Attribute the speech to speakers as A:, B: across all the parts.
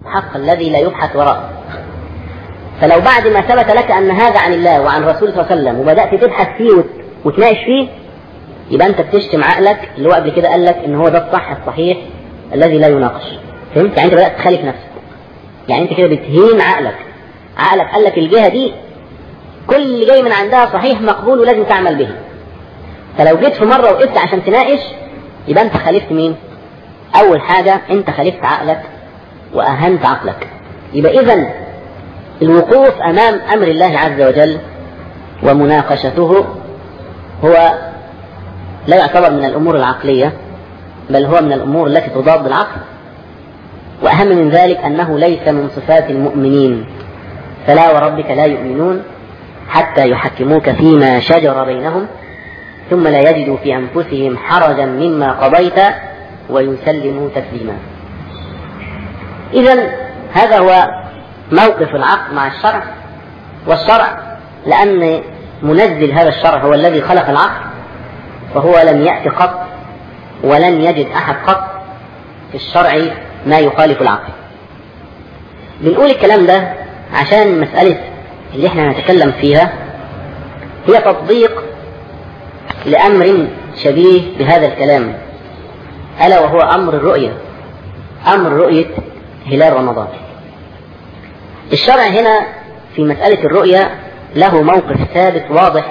A: الحق الذي لا يبحث وراءه فلو بعد ما ثبت لك أن هذا عن الله وعن رسوله صلى الله عليه وسلم وبدأت تبحث فيه وت- وتناقش فيه يبقى أنت بتشتم عقلك اللي هو قبل كده قال لك إن هو ده الصح الصحيح الذي لا يناقش فهمت؟ يعني أنت بدأت تخالف نفسك يعني أنت كده بتهين عقلك عقلك قال لك الجهة دي كل اللي جاي من عندها صحيح مقبول ولازم تعمل به فلو جيت في مرة وقفت عشان تناقش يبقى أنت خالفت مين؟ أول حاجة أنت خالفت عقلك وأهنت عقلك يبقى إذا الوقوف أمام أمر الله عز وجل ومناقشته هو لا يعتبر من الأمور العقلية بل هو من الأمور التي تضاد العقل وأهم من ذلك أنه ليس من صفات المؤمنين فلا وربك لا يؤمنون حتى يحكموك فيما شجر بينهم ثم لا يجدوا في أنفسهم حرجا مما قضيت ويسلموا تسليما إذا هذا هو موقف العقل مع الشرع والشرع لأن منزل هذا الشرع هو الذي خلق العقل فهو لم يأت قط ولن يجد أحد قط في الشرع ما يخالف العقل بنقول الكلام ده عشان المسألة اللي احنا هنتكلم فيها هي تطبيق لأمر شبيه بهذا الكلام ألا وهو أمر الرؤية أمر رؤية هلال رمضان الشرع هنا في مسألة الرؤية له موقف ثابت واضح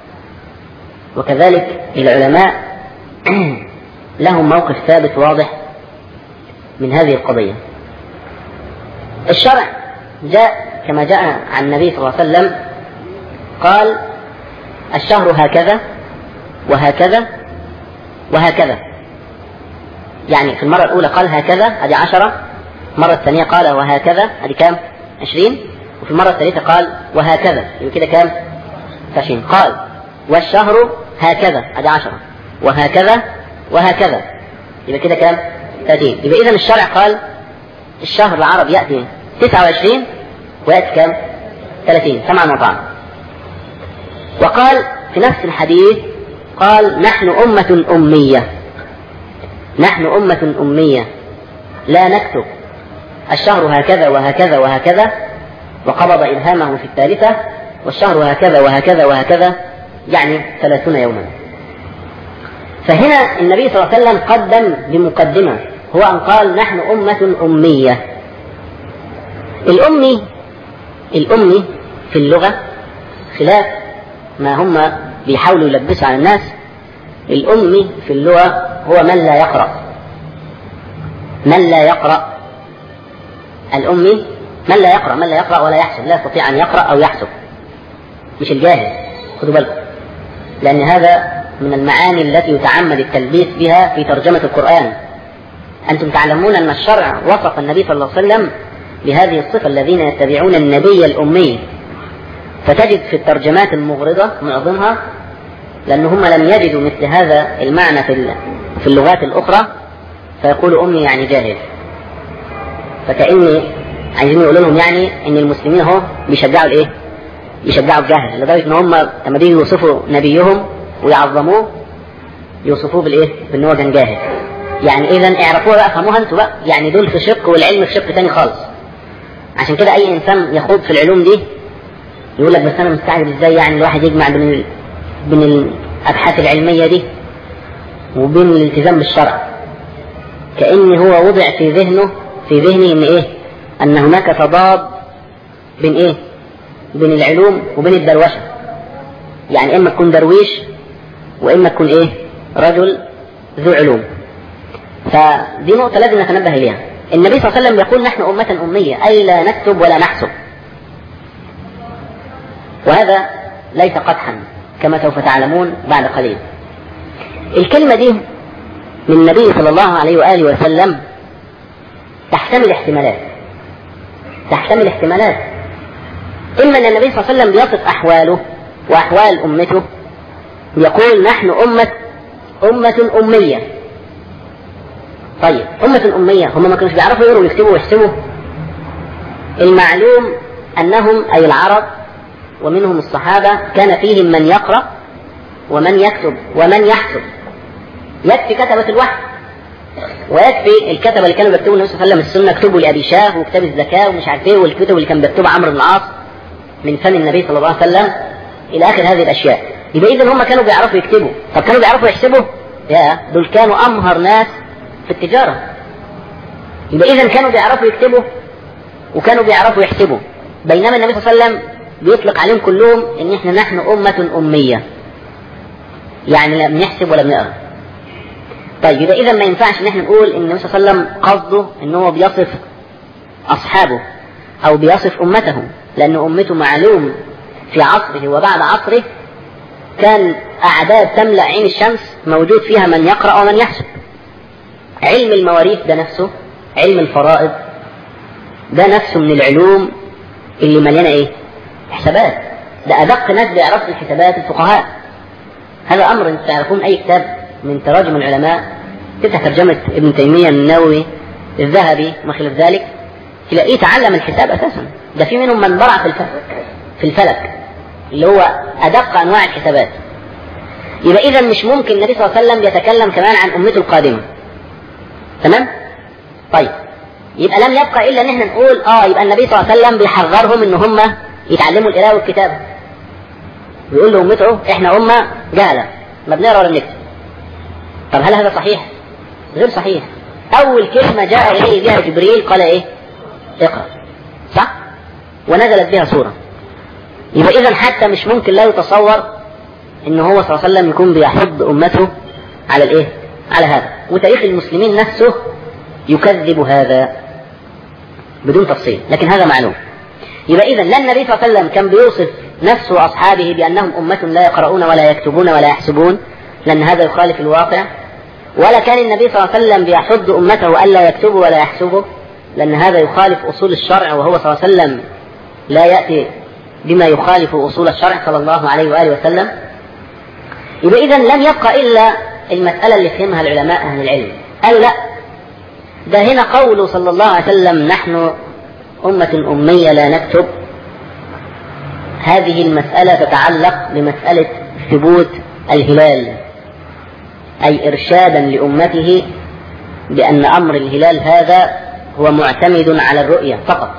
A: وكذلك العلماء لهم موقف ثابت واضح من هذه القضية الشرع جاء كما جاء عن النبي صلى الله عليه وسلم قال الشهر هكذا وهكذا وهكذا يعني في المرة الأولى قال هكذا هذه عشرة المرة الثانية قال وهكذا هذه كام؟ عشرين وفي المرة الثالثة قال وهكذا يبقى كده كام؟ عشرين قال والشهر هكذا هذه عشرة وهكذا وهكذا يبقى كده كام؟ ثلاثين يبقى إذا الشرع قال الشهر العربي يأتي تسعة وعشرين ويأتي كام؟ ثلاثين سمعا وطاعا وقال في نفس الحديث قال نحن أمة أمية نحن أمة أمية لا نكتب الشهر هكذا وهكذا وهكذا وقبض إلهامه في الثالثة والشهر هكذا وهكذا وهكذا يعني ثلاثون يوما فهنا النبي صلى الله عليه وسلم قدم بمقدمة هو أن قال نحن أمة أمية الأمي الأمي في اللغة خلاف ما هم بيحاولوا يلبسوا على الناس الأمي في اللغة هو من لا يقرأ من لا يقرأ الأمي من لا يقرأ من لا يقرأ ولا يحسب لا يستطيع أن يقرأ أو يحسب مش الجاهل خدوا بالكم لأن هذا من المعاني التي يتعمد التلبيس بها في ترجمة القرآن أنتم تعلمون أن الشرع وصف النبي صلى الله عليه وسلم بهذه الصفة الذين يتبعون النبي الأمي فتجد في الترجمات المغرضة معظمها لأن هم لم يجدوا مثل هذا المعنى في في اللغات الأخرى فيقول أمي يعني جاهل فكأني عايزين يقولوا لهم يعني إن المسلمين أهو بيشجعوا الإيه؟ بيشجعوا الجهل لدرجة إن هم لما بيجوا يوصفوا نبيهم ويعظموه يوصفوه بالإيه؟ بإن هو كان جاهل يعني إذا اعرفوها بقى فهموها أنتوا بقى يعني دول في شق والعلم في شق تاني خالص عشان كده أي إنسان يخوض في العلوم دي يقول لك بس أنا مستعجب إزاي يعني الواحد يجمع بين بين الأبحاث العلمية دي وبين الالتزام بالشرع كأن هو وضع في ذهنه في ذهنه إن إيه أن هناك تضاد بين إيه بين العلوم وبين الدروشة يعني إما تكون درويش وإما تكون إيه رجل ذو علوم فدي نقطة لازم نتنبه إليها النبي صلى الله عليه وسلم يقول نحن أمة أمية أي لا نكتب ولا نحسب وهذا ليس قدحا كما سوف تعلمون بعد قليل الكلمة دي من النبي صلى الله عليه وآله وسلم تحتمل احتمالات تحتمل احتمالات إما أن النبي صلى الله عليه وسلم بيصف أحواله وأحوال أمته يقول نحن أمة أمة أمية طيب أمة أمية هم ما كانوش بيعرفوا يقروا ويكتبوا ويحسبوا المعلوم أنهم أي العرب ومنهم الصحابة كان فيهم من يقرأ ومن يكتب ومن يحسب يكفي كتبة الوحي ويكفي الكتبة اللي كانوا بيكتبوا النبي صلى الله عليه وسلم السنة اكتبوا لأبي شاه وكتاب الزكاة ومش عارف ايه والكتب اللي كان بيكتبها عمرو بن العاص من فم النبي صلى الله عليه وسلم إلى آخر هذه الأشياء يبقى إذا هم كانوا بيعرفوا يكتبوا طب كانوا بيعرفوا يحسبوا يا دول كانوا أمهر ناس في التجارة يبقى إذا كانوا بيعرفوا يكتبوا وكانوا بيعرفوا يحسبوا بينما النبي صلى الله عليه وسلم بيطلق عليهم كلهم ان احنا نحن أمة أمية يعني لا بنحسب ولا بنقرا طيب يبقى اذا ما ينفعش ان احنا نقول ان النبي صلى الله عليه وسلم قصده ان هو بيصف اصحابه او بيصف امته لان امته معلوم في عصره وبعد عصره كان اعداد تملا عين الشمس موجود فيها من يقرا ومن يحسب علم المواريث ده نفسه علم الفرائض ده نفسه من العلوم اللي مليانه ايه حسابات ده ادق ناس بيعرفوا الحسابات الفقهاء هذا امر انتم تعرفون اي كتاب من تراجم العلماء تفتح ترجمة ابن تيمية النووي الذهبي ما خلاف ذلك تلاقيه تعلم الحساب اساسا ده في منهم من برع في الفلك في الفلك اللي هو ادق انواع الحسابات يبقى اذا مش ممكن النبي صلى الله عليه وسلم يتكلم كمان عن امته القادمه تمام طيب يبقى لم يبقى الا ان احنا نقول اه يبقى النبي صلى الله عليه وسلم بيحذرهم ان هم يتعلموا القراءه والكتابه بيقول لامته احنا امه جهله ما بنقرا ولا بنكتب طب هل هذا صحيح غير صحيح اول كلمه جاء اليه بها جبريل قال ايه اقرا صح ونزلت بها سوره يبقى اذا حتى مش ممكن لا يتصور ان هو صلى الله عليه وسلم يكون بيحض امته على الايه على هذا وتاريخ المسلمين نفسه يكذب هذا بدون تفصيل لكن هذا معلوم يبقى اذا لا النبي صلى الله عليه وسلم كان بيوصف نفسه واصحابه بانهم امه لا يقرؤون ولا يكتبون ولا يحسبون لان هذا يخالف الواقع ولا كان النبي صلى الله عليه وسلم بيحض امته الا يكتبوا ولا يحسبوا لان هذا يخالف اصول الشرع وهو صلى الله عليه وسلم لا ياتي بما يخالف اصول الشرع صلى الله عليه واله وسلم يبقى اذا لم يبقى الا المساله اللي فهمها العلماء اهل العلم قالوا لا ده هنا قوله صلى الله عليه وسلم نحن أمة أمية لا نكتب هذه المسألة تتعلق بمسألة ثبوت الهلال أي إرشادا لأمته بأن أمر الهلال هذا هو معتمد على الرؤية فقط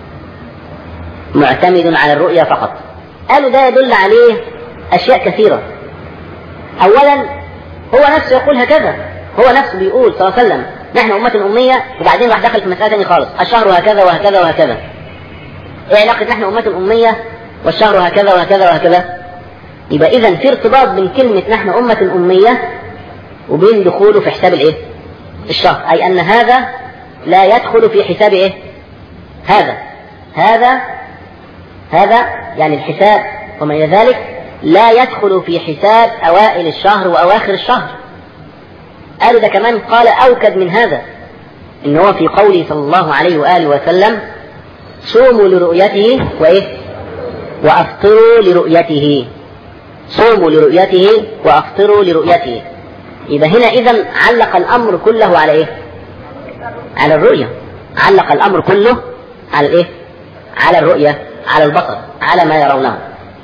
A: معتمد على الرؤية فقط قالوا ده يدل عليه أشياء كثيرة أولا هو نفسه يقول هكذا هو نفسه بيقول صلى الله عليه وسلم نحن أمة أمية وبعدين راح دخل في مسألة ثانية خالص الشهر هكذا وهكذا وهكذا إيه علاقة نحن أمة أمية والشهر هكذا وهكذا وهكذا يبقى إذا في ارتباط بين كلمة نحن أمة أمية وبين دخوله في حساب الإيه؟ الشهر أي أن هذا لا يدخل في حساب إيه؟ هذا هذا هذا يعني الحساب وما إلى ذلك لا يدخل في حساب أوائل الشهر وأواخر الشهر قالوا ده كمان قال أوكد من هذا إن هو في قوله صلى الله عليه وآله وسلم صوموا لرؤيته وإيه وأفطروا لرؤيته صوموا لرؤيته وأفطروا لرؤيته يبقى هنا إذا علق الأمر كله على إيه على الرؤية علق الأمر كله على الإيه على الرؤية على البصر على ما يرونه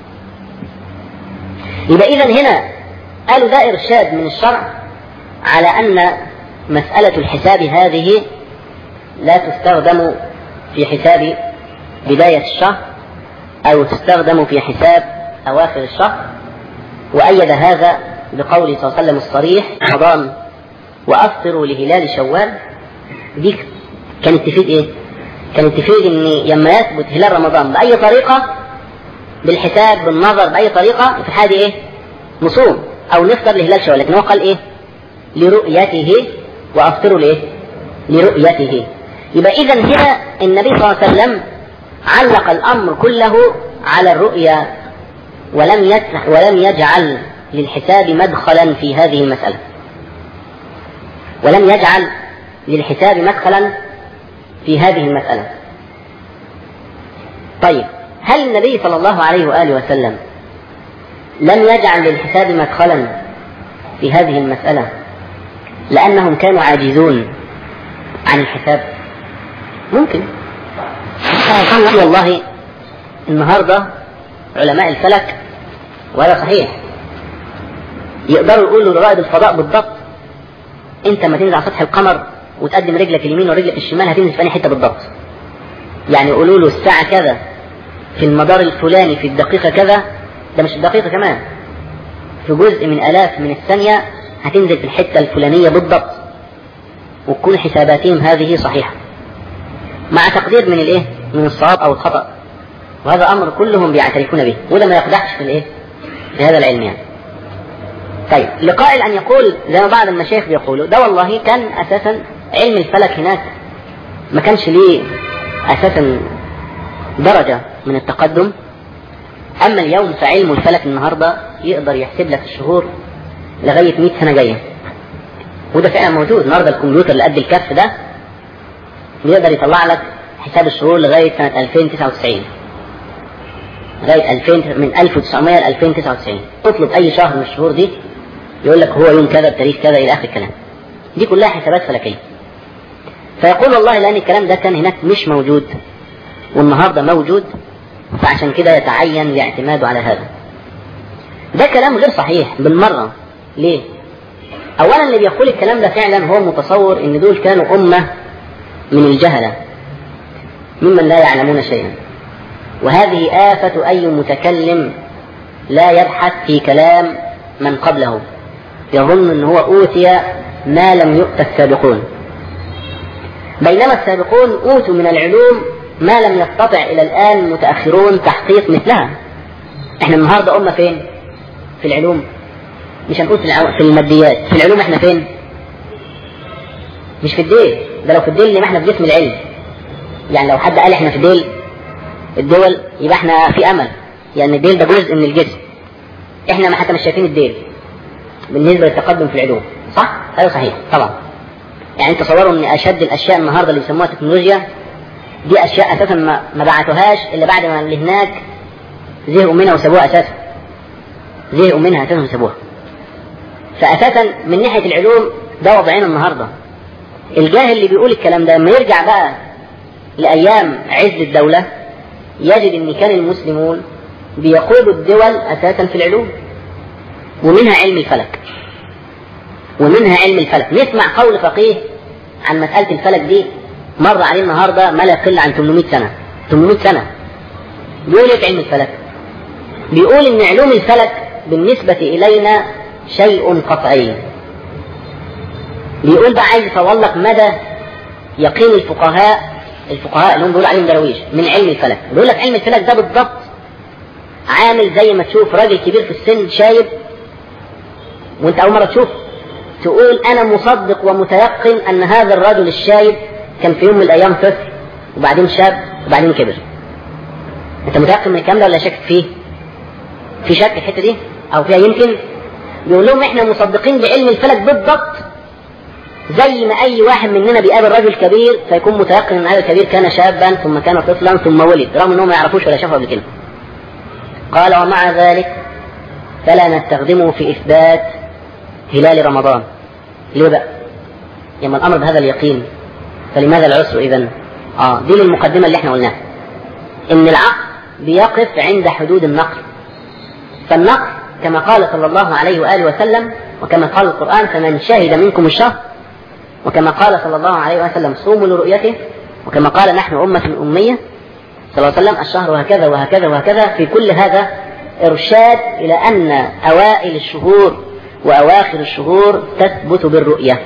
A: يبقى إذا هنا قالوا ده إرشاد من الشرع على أن مسألة الحساب هذه لا تستخدم في حساب بداية الشهر أو تستخدم في حساب أواخر الشهر وأيد هذا بقوله صلى الله عليه وسلم الصريح رمضان وأفطروا لهلال شوال دي كانت تفيد إيه؟ كانت تفيد إن لما يثبت هلال رمضان بأي طريقة بالحساب بالنظر بأي طريقة في الحالة إيه؟ نصوم أو نفطر لهلال شوال لكن هو قال إيه؟ لرؤيته وأفطروا لإيه؟ لرؤيته يبقى إذا هنا النبي صلى الله عليه وسلم علق الأمر كله على الرؤيا ولم يتح ولم يجعل للحساب مدخلا في هذه المسألة ولم يجعل للحساب مدخلا في هذه المسألة طيب هل النبي صلى الله عليه وآله وسلم لم يجعل للحساب مدخلا في هذه المسألة لأنهم كانوا عاجزون عن الحساب ممكن والله النهاردة علماء الفلك وهذا صحيح يقدروا يقولوا لرائد الفضاء بالضبط انت لما تنزل على سطح القمر وتقدم رجلك اليمين ورجلك الشمال هتنزل في أي حتة بالضبط يعني يقولوا له الساعة كذا في المدار الفلاني في الدقيقة كذا ده مش الدقيقة كمان في جزء من آلاف من الثانية هتنزل في الحتة الفلانية بالضبط وتكون حساباتهم هذه صحيحة مع تقدير من الايه من الصواب او الخطأ وهذا امر كلهم بيعترفون به وده ما يقدحش في الايه في هذا العلم يعني طيب لقائل ان يقول زي ما بعض المشايخ بيقولوا ده والله كان اساسا علم الفلك هناك ما كانش ليه اساسا درجة من التقدم اما اليوم فعلم الفلك النهاردة يقدر يحسب لك الشهور لغاية 100 سنة جاية وده فعلا موجود النهارده الكمبيوتر اللي قد الكف ده بيقدر يطلع لك حساب الشهور لغاية سنة 2099 لغاية 2000 من 1900 ل 2099 اطلب أي شهر من الشهور دي يقول لك هو يوم كذا بتاريخ كذا إلى آخر الكلام دي كلها حسابات فلكية فيقول والله لأن الكلام ده كان هناك مش موجود والنهارده موجود فعشان كده يتعين الاعتماد على هذا ده كلام غير صحيح بالمرة ليه؟ أولا اللي بيقول الكلام ده فعلا هو متصور إن دول كانوا أمة من الجهلة ممن لا يعلمون شيئا وهذه آفة أي متكلم لا يبحث في كلام من قبله يظن أنه هو أوتي ما لم يؤت السابقون بينما السابقون أوتوا من العلوم ما لم يستطع إلى الآن المتأخرون تحقيق مثلها احنا النهاردة أمة فين في العلوم مش هنقول في, في الماديات في العلوم احنا فين مش في الدين ده لو في الدين اللي ما احنا في جسم العلم يعني لو حد قال احنا في ديل الدول يبقى احنا في امل يعني الديل ده جزء من الجسم احنا ما حتى مش شايفين الديل بالنسبه للتقدم في العلوم صح؟ ايوه صحيح طبعا يعني تصوروا ان اشد الاشياء النهارده اللي بيسموها تكنولوجيا دي اشياء اساسا ما, ما بعتوهاش الا بعد ما اللي هناك زهقوا منها وسابوها اساسا زهقوا منها اساسا وسابوها فاساسا من ناحيه العلوم ده وضعنا النهارده الجاهل اللي بيقول الكلام ده لما يرجع بقى لايام عز الدوله يجد ان كان المسلمون بيقودوا الدول اساسا في العلوم ومنها علم الفلك ومنها علم الفلك نسمع قول فقيه عن مسألة الفلك دي مر عليه النهارده ما لا يقل عن 800 سنة 800 سنة بيقول ايه في علم الفلك بيقول ان علوم الفلك بالنسبة الينا شيء قطعي بيقول بقى عايز يصور لك مدى يقين الفقهاء الفقهاء اللي هم بيقولوا عليهم درويش من علم الفلك بيقول لك علم الفلك ده بالضبط عامل زي ما تشوف راجل كبير في السن شايب وانت اول مره تشوف تقول انا مصدق ومتيقن ان هذا الرجل الشايب كان في يوم من الايام طفل وبعدين شاب وبعدين كبر انت متيقن من الكلام ده ولا شاكك فيه في شك في الحته دي او فيها يمكن بيقول لهم احنا مصدقين بعلم الفلك بالضبط زي ما اي واحد مننا بيقابل رجل كبير فيكون متيقن ان هذا الكبير كان شابا ثم كان طفلا ثم ولد رغم انهم ما يعرفوش ولا شافوا قبل كده قال ومع ذلك فلا نستخدمه في اثبات هلال رمضان ليه بقى لما الامر بهذا اليقين فلماذا العسر اذا اه دي المقدمه اللي احنا قلناها ان العقل بيقف عند حدود النقل فالنقل كما قال صلى الله عليه واله وسلم وكما قال القران فمن شهد منكم الشهر وكما قال صلى الله عليه وسلم صوموا لرؤيته وكما قال نحن أمة أمية صلى الله عليه وسلم الشهر هكذا وهكذا وهكذا في كل هذا إرشاد إلى أن أوائل الشهور وأواخر الشهور تثبت بالرؤية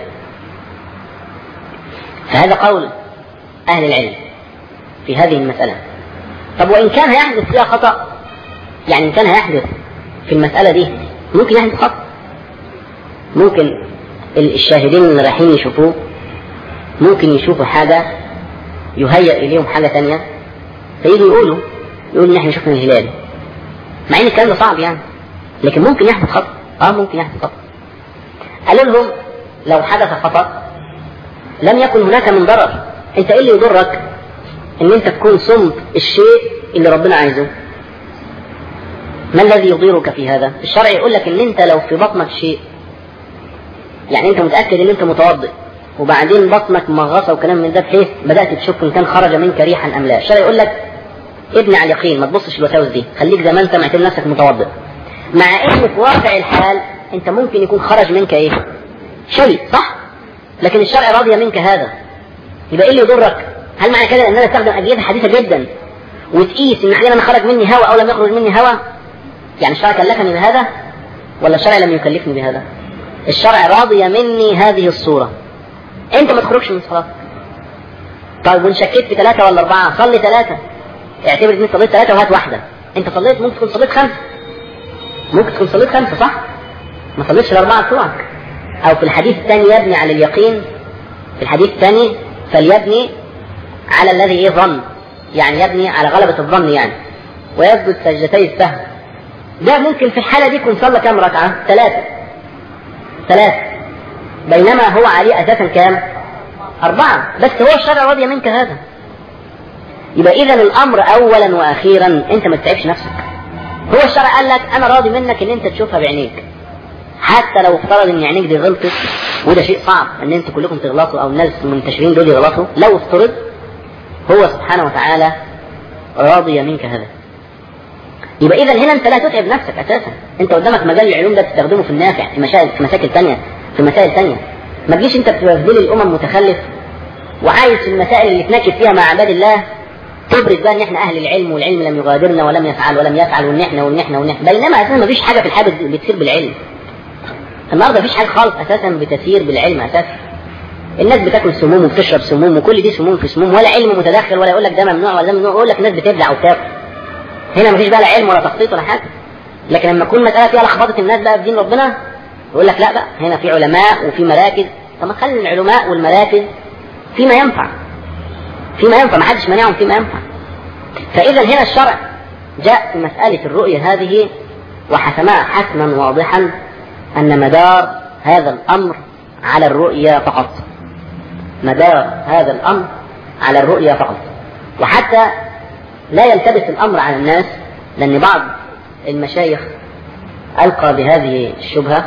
A: فهذا قول أهل العلم في هذه المسألة طب وإن كان هيحدث فيها خطأ يعني إن كان هيحدث في المسألة دي ممكن يحدث خطأ ممكن الشاهدين اللي رايحين يشوفوه ممكن يشوفوا حاجة يهيأ إليهم حاجة تانية فيجوا يقولوا يقولوا إن إحنا شفنا الهلال مع إن الكلام ده صعب يعني لكن ممكن يحدث خطأ اه ممكن يحدث خطأ قالوا لهم لو حدث خطأ لم يكن هناك من ضرر انت ايه اللي يضرك ان انت تكون صمت الشيء اللي ربنا عايزه ما الذي يضيرك في هذا الشرع يقول لك ان انت لو في بطنك شيء يعني انت متاكد ان انت متوضئ وبعدين بطنك مغصه وكلام من ده بحيث بدات تشك ان كان خرج منك ريحا ام لا الشرع يقول لك ابني على اليقين ما تبصش الوساوس دي خليك زي ما انت معتبر نفسك متوضئ مع ان في واقع الحال انت ممكن يكون خرج منك ايه شيء صح لكن الشرع راضي منك هذا يبقى ايه اللي يضرك هل معنى كده ان انا استخدم اجهزه حديثه جدا وتقيس ان احيانا خرج مني هواء او لم يخرج مني هواء يعني الشرع كلفني بهذا ولا الشرع لم يكلفني بهذا الشرع راضي مني هذه الصورة انت ما تخرجش من صلاتك طيب وان شكيت في ثلاثة ولا أربعة صلي ثلاثة اعتبر انك صليت ثلاثة وهات واحدة انت صليت ممكن تكون صليت خمسة ممكن تكون صليت خمسة صح ما صليتش الأربعة بتوعك أو في الحديث الثاني يبني على اليقين في الحديث الثاني فليبني على الذي ايه ظن يعني يبني على غلبة الظن يعني ويسجد سجدتي السهو ده ممكن في الحالة دي يكون صلى كام ركعة؟ ثلاثة ثلاثة بينما هو عليه أساسا كام؟ أربعة بس هو الشرع راضي منك هذا يبقى إذا الأمر أولا وأخيرا أنت ما تتعبش نفسك هو الشرع قال لك أنا راضي منك إن أنت تشوفها بعينيك حتى لو افترض إن عينيك دي غلطت وده شيء صعب إن أنتوا كلكم تغلطوا أو الناس المنتشرين دول يغلطوا لو افترض هو سبحانه وتعالى راضي منك هذا يبقى اذا هنا انت لا تتعب نفسك اساسا انت قدامك مجال العلوم ده تستخدمه في النافع في مشاكل في مشاكل ثانيه في مسائل ثانيه ما تجيش انت بتبذل الامم متخلف وعايز في المسائل اللي تناكب فيها مع عباد الله تبرز بقى ان احنا اهل العلم والعلم لم يغادرنا ولم يفعل ولم يفعل وان احنا وان احنا وان احنا بينما اساسا ما فيش حاجه في الحياه بتصير بالعلم النهارده ما فيش حاجه خالص اساسا بتسير بالعلم اساسا الناس بتاكل سموم وبتشرب سموم وكل دي سموم في سموم ولا علم متدخل ولا يقول لك ده ممنوع ولا ده ممنوع يقول لك الناس بتبلع وبتاكل هنا مفيش بقى لا علم ولا تخطيط ولا حاجه لكن لما تكون مساله فيها لخبطه الناس بقى في دين ربنا يقول لك لا بقى هنا في علماء وفي مراكز طب ما تخلي العلماء والمراكز فيما ينفع فيما ينفع ما حدش مانعهم فيما ينفع فاذا هنا الشرع جاء في مساله الرؤيه هذه وحسمها حسما واضحا ان مدار هذا الامر على الرؤيا فقط مدار هذا الامر على الرؤيا فقط وحتى لا يلتبس الأمر على الناس لأن بعض المشايخ ألقى بهذه الشبهة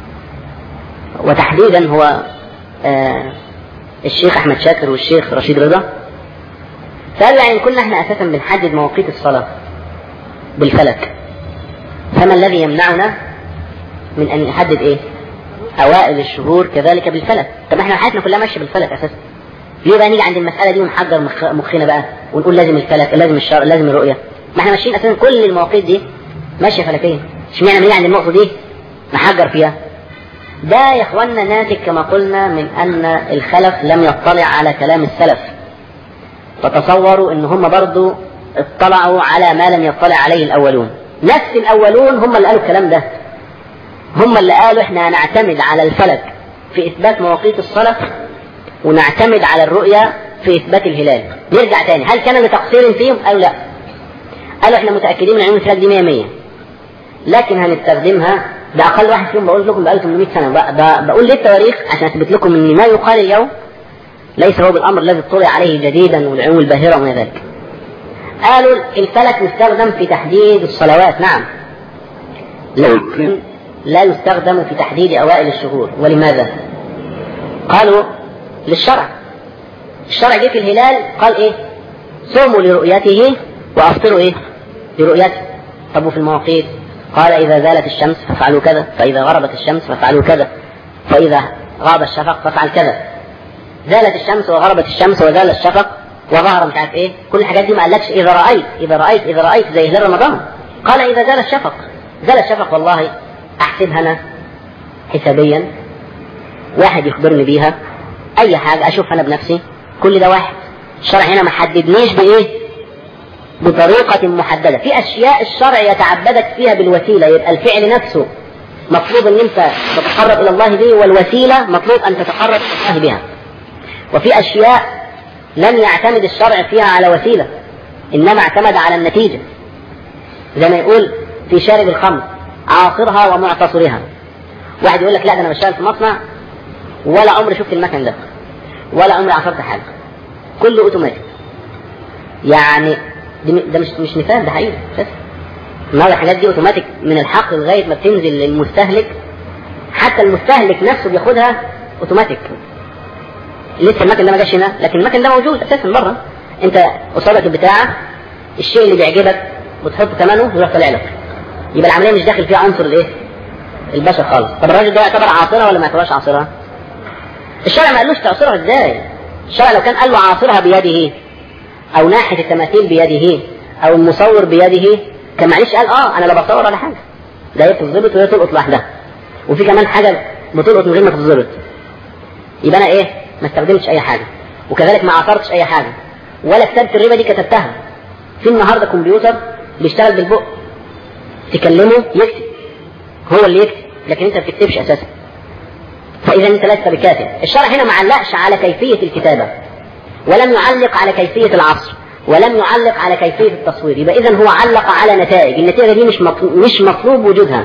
A: وتحديدا هو آه الشيخ أحمد شاكر والشيخ رشيد رضا فقالوا يعني كنا احنا أساسا بنحدد مواقيت الصلاة بالفلك فما الذي يمنعنا من أن نحدد إيه؟ أوائل الشهور كذلك بالفلك طب احنا حياتنا كلها ماشية بالفلك أساسا ليه بقى نيجي عند المسألة دي ونحجر مخنا بقى ونقول لازم الفلك لازم الشرع لازم الرؤية ما احنا ماشيين أساسا كل المواقيت دي ماشية فلكية اشمعنى نيجي عند النقطة دي نحجر فيها ده يا اخوانا ناتج كما قلنا من أن الخلف لم يطلع على كلام السلف فتصوروا ان هم برضو اطلعوا على ما لم يطلع عليه الأولون نفس الأولون هم اللي قالوا الكلام ده هم اللي قالوا احنا هنعتمد على الفلك في إثبات مواقيت الصلاة ونعتمد على الرؤية في إثبات الهلال نرجع تاني هل كان لتقصير فيهم قالوا لا قالوا احنا متأكدين من علم الفلك دي 100 100 لكن هنستخدمها ده أقل واحد فيهم بقول لكم بقاله 800 سنة بقول ليه التواريخ عشان أثبت لكم إن ما يقال اليوم ليس هو بالأمر الذي اطلع عليه جديدا والعلوم الباهرة وما ذلك قالوا الفلك يستخدم في تحديد الصلوات نعم لكن لا يستخدم في تحديد أوائل الشهور ولماذا؟ قالوا للشرع الشرع جه في الهلال قال ايه صوموا لرؤيته وافطروا ايه لرؤيته طب وفي المواقيت قال اذا زالت الشمس فافعلوا كذا فاذا غربت الشمس فافعلوا كذا فاذا غاب الشفق فافعل كذا زالت الشمس وغربت الشمس وزال الشفق وظهر مش عارف ايه كل الحاجات دي ما قالكش اذا رايت اذا رايت اذا رايت زي هلال رمضان قال اذا زال الشفق زال الشفق والله احسبها انا حسابيا واحد يخبرني بيها اي حاجه اشوفها انا بنفسي كل ده واحد الشرع هنا ما حددنيش بايه بطريقة محددة في أشياء الشرع يتعبدك فيها بالوسيلة يبقى الفعل نفسه مطلوب أن أنت تتقرب إلى الله به والوسيلة مطلوب أن تتقرب إلى الله بها وفي أشياء لم يعتمد الشرع فيها على وسيلة إنما اعتمد على النتيجة زي ما يقول في شارب الخمر عاصرها ومعتصرها واحد يقول لك لا ده أنا بشتغل في مصنع ولا عمري شفت المكن ده ولا عمري عصرت حاجة كله اوتوماتيك يعني ده مش مش مثال ده حقيقي بس النهارده الحاجات دي اوتوماتيك من الحق لغايه ما بتنزل للمستهلك حتى المستهلك نفسه بياخدها اوتوماتيك لسه المكن ده ما جاش هنا لكن المكن ده موجود اساسا بره انت قصادك البتاعه الشيء اللي بيعجبك بتحط ثمنه ويروح طالع لك يبقى العمليه مش داخل فيها عنصر الايه؟ البشر خالص طب الراجل ده يعتبر عاصره ولا ما يعتبرش عاصره؟ الشرع ما قالوش تعصرها ازاي الشرع لو كان قال له عاصرها بيده او ناحيه التماثيل بيده او المصور بيده كان معلش قال اه انا لا بصور ولا حاجه ده هي بتتظبط وهي تلقط لوحدها وفي كمان حاجه بتلقط من غير ما تتظبط يبقى انا ايه ما استخدمتش اي حاجه وكذلك ما عصرتش اي حاجه ولا كتابه الربا دي كتبتها في النهارده كمبيوتر بيشتغل بالبق تكلمه يكتب هو اللي يكتب لكن انت ما بتكتبش اساسا فاذا انت لست بكاتب الشرع هنا ما علقش على كيفيه الكتابه ولم يعلق على كيفيه العصر ولم يعلق على كيفيه التصوير يبقى اذا هو علق على نتائج النتيجه دي مش مطلوب مش مطلوب وجودها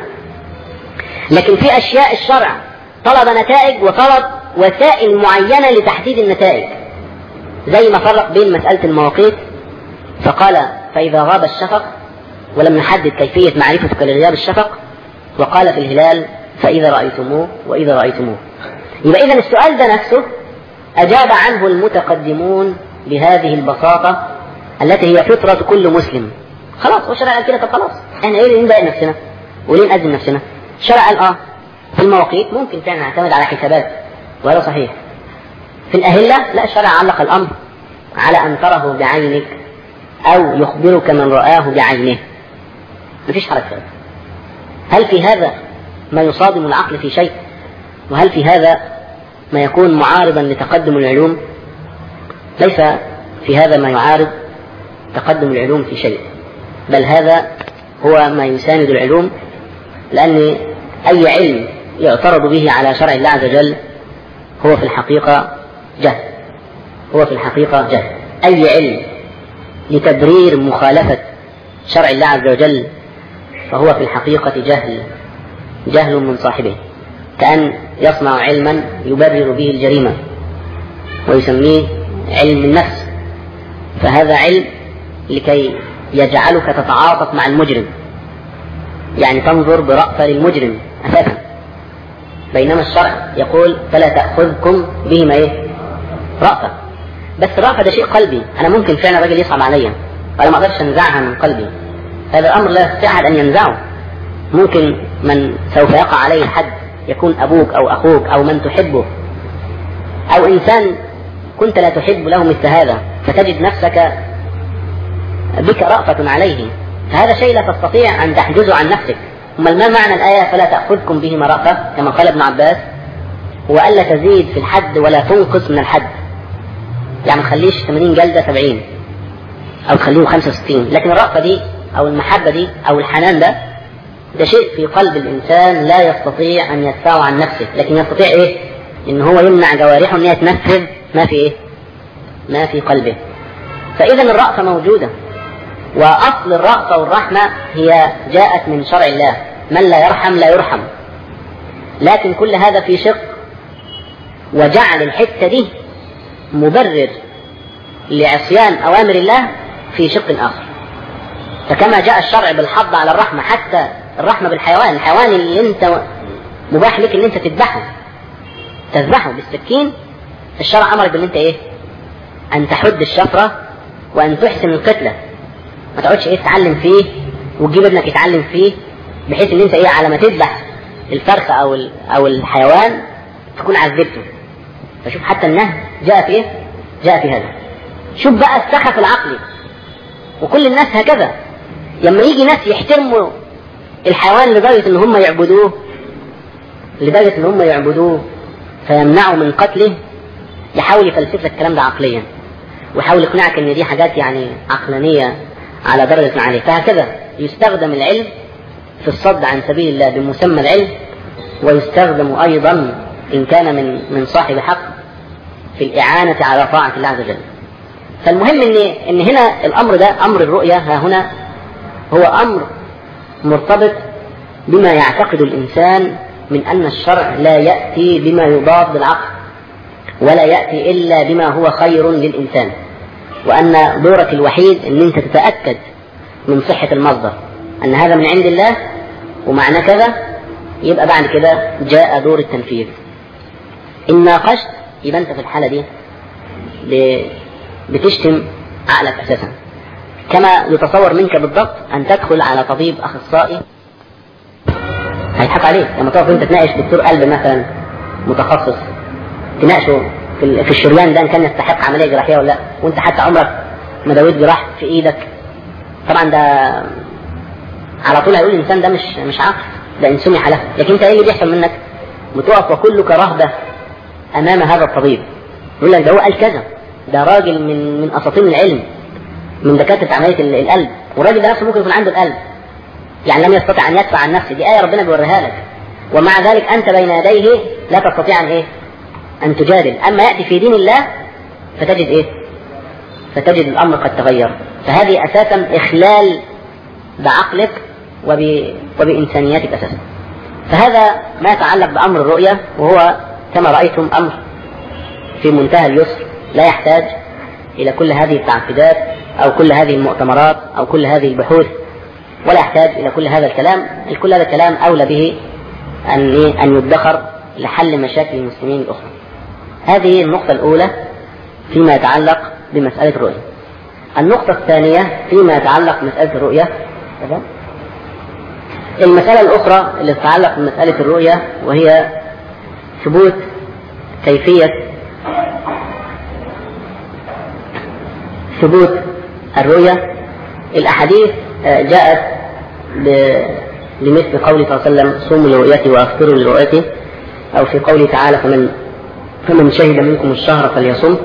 A: لكن في اشياء الشرع طلب نتائج وطلب وسائل معينه لتحديد النتائج زي ما فرق بين مساله المواقيت فقال فاذا غاب الشفق ولم نحدد كيفيه معرفتك لغياب الشفق وقال في الهلال فإذا رأيتموه وإذا رأيتموه يبقى إذا السؤال ده نفسه أجاب عنه المتقدمون بهذه البساطة التي هي فطرة كل مسلم خلاص والشرع قال كده طب خلاص احنا ايه اللي نبقى نفسنا وليه نأذن نفسنا الشرع قال اه في المواقيت ممكن فعلا نعتمد على حسابات وهذا صحيح في الأهلة لا الشرع علق الأمر على أن تره بعينك أو يخبرك من رآه بعينه مفيش حرج فيه هل في هذا ما يصادم العقل في شيء وهل في هذا ما يكون معارضا لتقدم العلوم ليس في هذا ما يعارض تقدم العلوم في شيء بل هذا هو ما يساند العلوم لأن أي علم يعترض به على شرع الله عز وجل هو في الحقيقة جهل هو في الحقيقة جهل أي علم لتبرير مخالفة شرع الله عز وجل فهو في الحقيقة جهل جهل من صاحبه كأن يصنع علما يبرر به الجريمة ويسميه علم النفس فهذا علم لكي يجعلك تتعاطف مع المجرم يعني تنظر برأفة للمجرم أساسا بينما الشرع يقول فلا تأخذكم بهما إيه؟ رأفة بس الرأفة ده شيء قلبي أنا ممكن فعلا الراجل يصعب عليا وأنا ما أقدرش أنزعها من قلبي هذا الأمر لا يستطيع أحد أن ينزعه ممكن من سوف يقع عليه الحد يكون أبوك أو أخوك أو من تحبه أو إنسان كنت لا تحب له مثل هذا فتجد نفسك بك رأفة عليه فهذا شيء لا تستطيع أن تحجزه عن نفسك ثم ما معنى الآية فلا تأخذكم بهما رأفة كما قال ابن عباس هو ألا تزيد في الحد ولا تنقص من الحد يعني ما تخليش 80 جلدة 70 أو تخليه 65 لكن الرأفة دي أو المحبة دي أو الحنان ده ده شيء في قلب الإنسان لا يستطيع أن يدفعه عن نفسه لكن يستطيع إيه إن هو يمنع جوارحه أن هي تنفذ ما في إيه ما في قلبه فإذا الرأفة موجودة وأصل الرأفة والرحمة هي جاءت من شرع الله من لا يرحم لا يرحم لكن كل هذا في شق وجعل الحتة دي مبرر لعصيان أوامر الله في شق آخر فكما جاء الشرع بالحض على الرحمة حتى الرحمة بالحيوان الحيوان اللي انت مباح لك ان انت تذبحه تذبحه بالسكين الشرع امرك بان انت ايه ان تحد الشفرة وان تحسن القتلة ما تقعدش ايه تتعلم فيه وتجيب ابنك يتعلم فيه بحيث ان انت ايه على ما تذبح الفرخة او او الحيوان تكون عذبته فشوف حتى النهي جاء في ايه جاء في هذا شوف بقى السخف العقلي وكل الناس هكذا لما يجي ناس يحترموا الحيوان لدرجة ان هم يعبدوه لدرجة ان هم يعبدوه فيمنعوا من قتله يحاول يفلسف لك الكلام ده عقليا ويحاول يقنعك ان دي حاجات يعني عقلانية على درجة عليه فهكذا يستخدم العلم في الصد عن سبيل الله بمسمى العلم ويستخدم ايضا ان كان من من صاحب حق في الاعانة على طاعة الله عز وجل فالمهم ان ان هنا الامر ده امر الرؤية ها هنا هو امر مرتبط بما يعتقد الإنسان من أن الشرع لا يأتي بما يضاد العقل ولا يأتي إلا بما هو خير للإنسان وأن دورك الوحيد أن أنت تتأكد من صحة المصدر أن هذا من عند الله ومعنى كذا يبقى بعد كده جاء دور التنفيذ إن ناقشت يبقى أنت في الحالة دي بتشتم عقلك أساسا كما يتصور منك بالضبط أن تدخل على طبيب أخصائي هيضحك عليك لما تقف أنت تناقش دكتور قلب مثلا متخصص تناقشه في, في الشريان ده ان كان يستحق عمليه جراحيه ولا لا وانت حتى عمرك ما داويت جراح في ايدك طبعا ده على طول هيقول الانسان ده مش مش عاقل ده ان سمح له لكن انت ايه اللي بيحصل منك بتقف وكلك رهبه امام هذا الطبيب يقول لك ده هو قال كذا ده راجل من من اساطين العلم من دكاتره عمليه القلب والراجل ده نفسه ممكن يكون عنده القلب يعني لم يستطع ان يدفع عن نفسه دي ايه ربنا بيوريها لك ومع ذلك انت بين يديه لا تستطيع ان ايه ان تجادل اما ياتي في دين الله فتجد ايه فتجد الامر قد تغير فهذه اساسا اخلال بعقلك وب... وبانسانياتك اساسا فهذا ما يتعلق بامر الرؤيه وهو كما رايتم امر في منتهى اليسر لا يحتاج الى كل هذه التعقيدات او كل هذه المؤتمرات او كل هذه البحوث ولا يحتاج الى كل هذا الكلام كل هذا الكلام اولى به ان ان يدخر لحل مشاكل المسلمين الاخرى هذه النقطه الاولى فيما يتعلق بمساله الرؤيه النقطه الثانيه فيما يتعلق بمساله الرؤيه المساله الاخرى اللي تتعلق بمساله الرؤيه وهي ثبوت كيفيه ثبوت الرؤيه الاحاديث جاءت لمثل قوله صلى الله عليه وسلم صوموا لرؤيته وافطروا لرؤيته او في قوله تعالى فمن فمن شهد منكم الشهر فليصم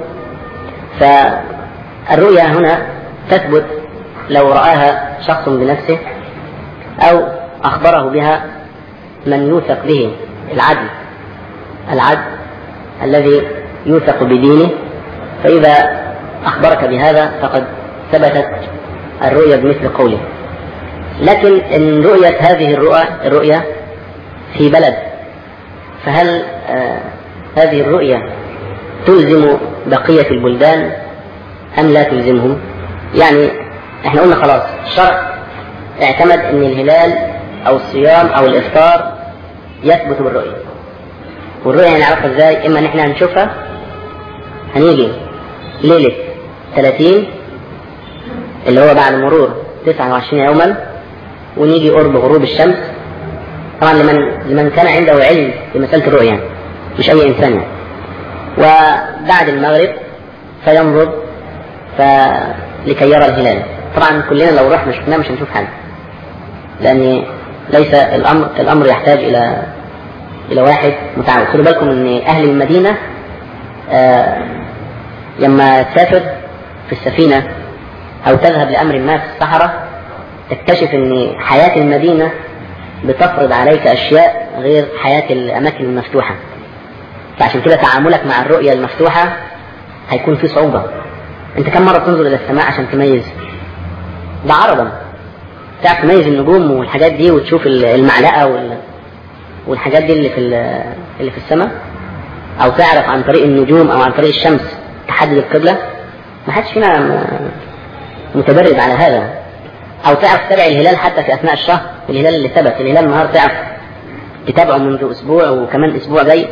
A: فالرؤيا هنا تثبت لو رآها شخص بنفسه أو أخبره بها من يوثق به العدل العدل الذي يوثق بدينه فإذا أخبرك بهذا فقد ثبتت الرؤيا بمثل قوله لكن إن رؤية هذه الرؤى الرؤيا في بلد فهل آه هذه الرؤيا تلزم بقية البلدان أم لا تلزمهم؟ يعني احنا قلنا خلاص الشرع اعتمد ان الهلال او الصيام او الافطار يثبت بالرؤية والرؤية هنعرفها ازاي؟ اما ان احنا هنشوفها هنيجي ليلة 30 اللي هو بعد مرور 29 يوما ونيجي قرب غروب الشمس طبعا لمن لمن كان عنده علم بمسألة الرؤية مش أي إنسان يعني. وبعد المغرب فينظر فلكي يرى الهلال طبعا كلنا لو رحنا شفناه مش هنشوف حاجة لأن ليس الأمر الأمر يحتاج إلى إلى واحد متعود خدوا بالكم إن أهل المدينة آه لما تسافر في السفينة أو تذهب لأمر ما في الصحراء تكتشف إن حياة المدينة بتفرض عليك أشياء غير حياة الأماكن المفتوحة فعشان كده تعاملك مع الرؤية المفتوحة هيكون في صعوبة أنت كم مرة تنظر إلى السماء عشان تميز ده عرضا تعرف تميز النجوم والحاجات دي وتشوف المعلقة وال... والحاجات دي اللي في اللي في السماء أو تعرف عن طريق النجوم أو عن طريق الشمس تحدد القبلة ما حدش فينا متبرد على هذا او تعرف تتابع الهلال حتى في اثناء الشهر الهلال اللي ثبت الهلال النهار تعرف تتابعه منذ اسبوع وكمان اسبوع جاي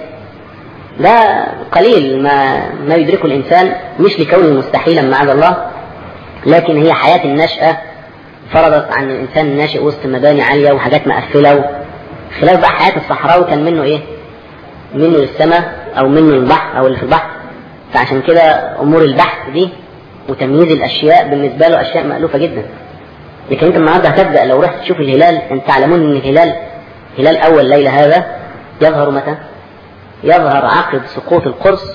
A: ده قليل ما ما يدركه الانسان مش لكونه مستحيلا معاذ الله لكن هي حياه النشأة فرضت عن الانسان الناشئ وسط مباني عاليه وحاجات مقفله خلاف بقى حياه الصحراوي كان منه ايه؟ منه للسماء او منه للبحر او اللي في البحر فعشان كده امور البحث دي وتمييز الاشياء بالنسبه له اشياء مالوفه جدا لكن انت النهارده هتبدا لو رحت تشوف الهلال انت تعلمون ان الهلال هلال اول ليله هذا يظهر متى؟ يظهر عقد سقوط القرص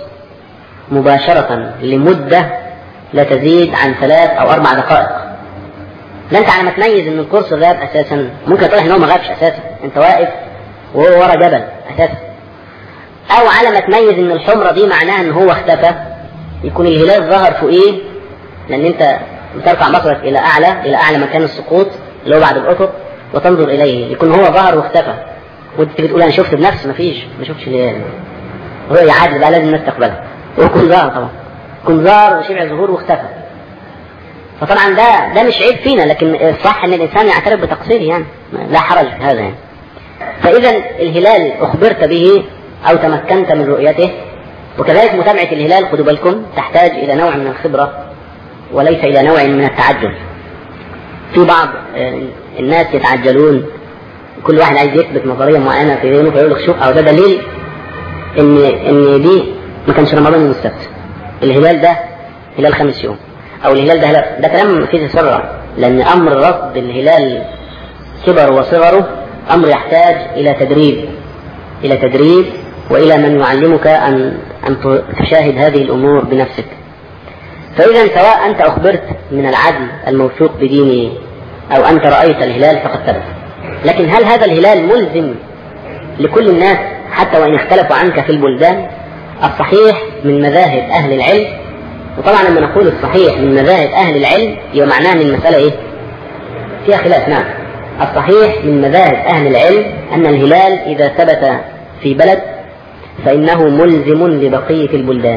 A: مباشرة لمدة لا تزيد عن ثلاث أو أربع دقائق. لا أنت على ما تميز إن القرص غاب أساسا ممكن تروح إن هو ما غابش أساسا، أنت واقف وهو ورا جبل أساسا. أو على ما تميز إن الحمرة دي معناها إن هو اختفى يكون الهلال ظهر فوقيه لأن أنت بترفع بصرك إلى أعلى إلى أعلى مكان السقوط اللي هو بعد الأفق وتنظر إليه يكون هو ظهر واختفى وأنت تيجي تقول أنا شفت بنفسي مفيش ما شفتش الهلال رؤية عادل بقى لازم الناس تقبلها ويكون ظهر طبعا يكون ظهر وشبع ظهور واختفى فطبعا ده ده مش عيب فينا لكن الصح ان الانسان يعترف بتقصيره يعني لا حرج في هذا يعني فاذا الهلال اخبرت به او تمكنت من رؤيته وكذلك متابعه الهلال خدوا بالكم تحتاج الى نوع من الخبره وليس الى نوع من التعجل في بعض الناس يتعجلون كل واحد عايز يثبت نظريه معينه في ذهنه فيقول لك شوف او ده دليل ان ان دي ما كانش رمضان يوم السبت الهلال ده هلال خمس يوم او الهلال ده هلال ده كلام فيه تسرع لان امر رصد الهلال كبر وصغره امر يحتاج الى تدريب الى تدريب والى من يعلمك ان ان تشاهد هذه الامور بنفسك فاذا سواء انت اخبرت من العدل الموثوق بدينه او انت رايت الهلال فقد ثبت لكن هل هذا الهلال ملزم لكل الناس حتى وان اختلفوا عنك في البلدان الصحيح من مذاهب اهل العلم وطبعا لما نقول الصحيح من مذاهب اهل العلم يبقى معناه ان المساله ايه؟ فيها خلاف نعم الصحيح من مذاهب اهل العلم ان الهلال اذا ثبت في بلد فانه ملزم لبقيه البلدان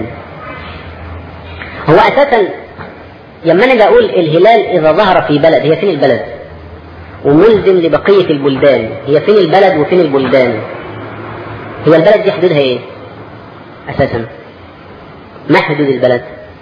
A: هو اساسا لما انا اقول الهلال اذا ظهر في بلد هي فين البلد؟ وملزم لبقيه البلدان هي فين البلد وفين البلدان؟ هي البلد دي حدودها ايه؟ اساسا ما حدود البلد؟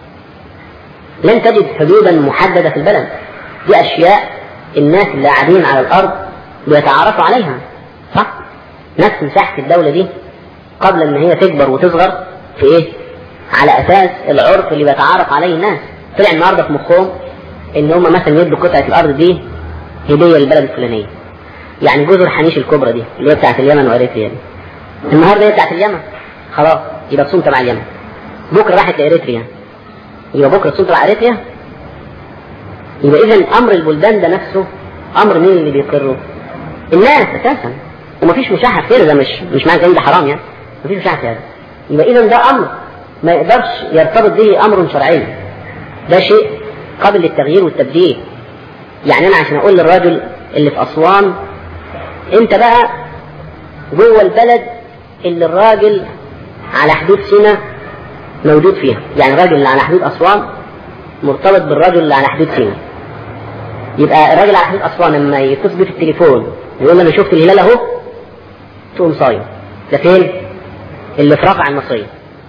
A: لن تجد حدودا محدده في البلد دي اشياء الناس اللي قاعدين على الارض بيتعارفوا عليها صح؟ نفس مساحه الدوله دي قبل ان هي تكبر وتصغر في ايه؟ على اساس العرف اللي بيتعارف عليه الناس طلع النهارده في مخهم ان هم مثلا يدوا قطعه الارض دي هديه للبلد الفلانيه يعني جزر حنيش الكبرى دي اللي هي بتاعت اليمن واريتريا دي النهارده هي بتاعت اليمن خلاص يبقى تصوم تبع اليمن بكره راحت لاريتريا يبقى بكره تصوم تبع اريتريا يبقى اذا امر البلدان ده نفسه امر مين اللي بيقره؟ الناس اساسا ومفيش مشاحه في كده ده مش مش معنى ده حرام يعني مفيش مشاحه في هذا يبقى اذا ده امر ما يقدرش يرتبط به امر شرعي ده شيء قابل للتغيير والتبديل يعني انا عشان اقول للراجل اللي في اسوان انت بقى جوه البلد اللي الراجل على حدود سينا موجود فيها يعني الراجل اللي على حدود اسوان مرتبط بالراجل اللي على حدود سينا يبقى الراجل على حدود اسوان لما يتصل بيه في التليفون يقول انا شفت الهلال اهو تقوم صايم ده فين؟ اللي في رفع المصريه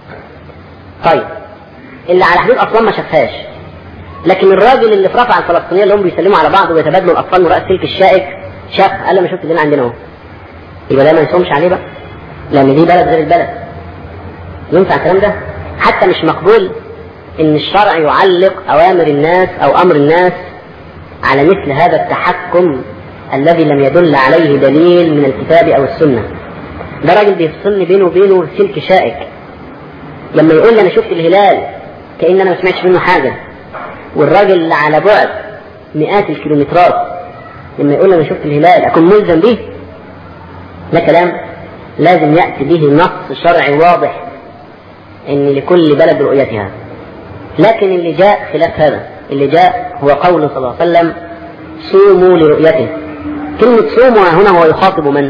A: طيب اللي على حدود اسوان ما شافهاش لكن الراجل اللي في رفع الفلسطينيه اللي هم بيسلموا على بعض ويتبادلوا الاطفال من راس سلك الشائك شاف قال انا شفت اللي عندنا اهو يبقى ده ما يصومش عليه بقى لان دي بلد غير البلد ينفع الكلام ده حتى مش مقبول ان الشرع يعلق اوامر الناس او امر الناس على مثل هذا التحكم الذي لم يدل عليه دليل من الكتاب او السنه ده راجل بيفصلني بينه وبينه سلك شائك لما يقول لي انا شفت الهلال كان انا ما سمعتش منه حاجه والراجل اللي على بعد مئات الكيلومترات لما يقول لي انا شفت الهلال اكون ملزم به ده كلام لازم ياتي به نص شرعي واضح ان لكل بلد رؤيتها لكن اللي جاء خلاف هذا اللي جاء هو قول صلى الله عليه وسلم صوموا لرؤيته كلمة صوموا هنا هو يخاطب من؟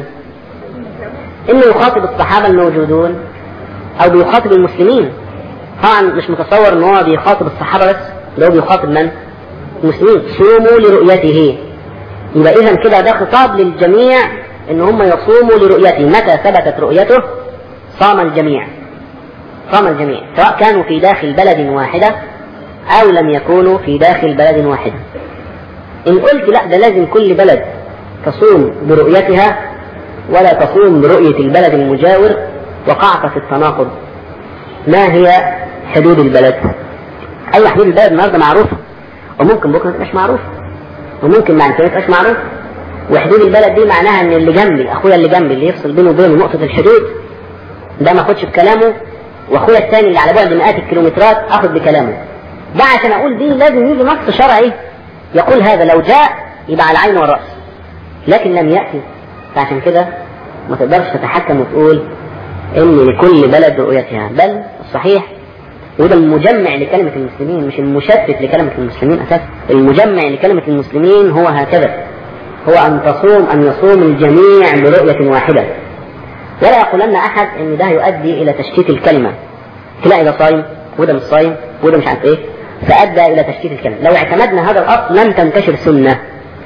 A: إنه يخاطب الصحابة الموجودون أو بيخاطب المسلمين طبعا مش متصور إن هو بيخاطب الصحابة بس ده هو بيخاطب من؟ المسلمين صوموا لرؤيته يبقى إذا كده ده خطاب للجميع إن هم يصوموا لرؤيته متى ثبتت رؤيته صام الجميع صام الجميع سواء كانوا في داخل بلد واحدة أو لم يكونوا في داخل بلد واحدة إن قلت لا ده لازم كل بلد تصوم برؤيتها ولا تصوم برؤية البلد المجاور وقعت في التناقض ما هي حدود البلد أي حدود البلد النهاردة معروفة وممكن بكرة تبقاش معروفة وممكن بعد كده تبقاش معروفة وحدود البلد دي معناها ان اللي جنبي اخويا اللي جنبي اللي يفصل بينه وبينه نقطة الحدود ده ما اخدش بكلامه واخويا الثاني اللي على بعد مئات الكيلومترات اخذ بكلامه ده عشان اقول دي لازم يجي نص شرعي يقول هذا لو جاء يبقى على العين والراس لكن لم ياتي فعشان كده ما تقدرش تتحكم وتقول ان لكل بلد رؤيتها بل الصحيح وده المجمع لكلمة المسلمين مش المشتت لكلمة المسلمين أساسا المجمع لكلمة المسلمين هو هكذا هو أن تصوم أن يصوم الجميع برؤية واحدة ولا يقولن أحد أن ده يؤدي إلى تشتيت الكلمة تلاقي ده صايم وده مش صايم وده مش عارف إيه فأدى إلى تشتيت الكلمة لو اعتمدنا هذا الأصل لن تنتشر سنة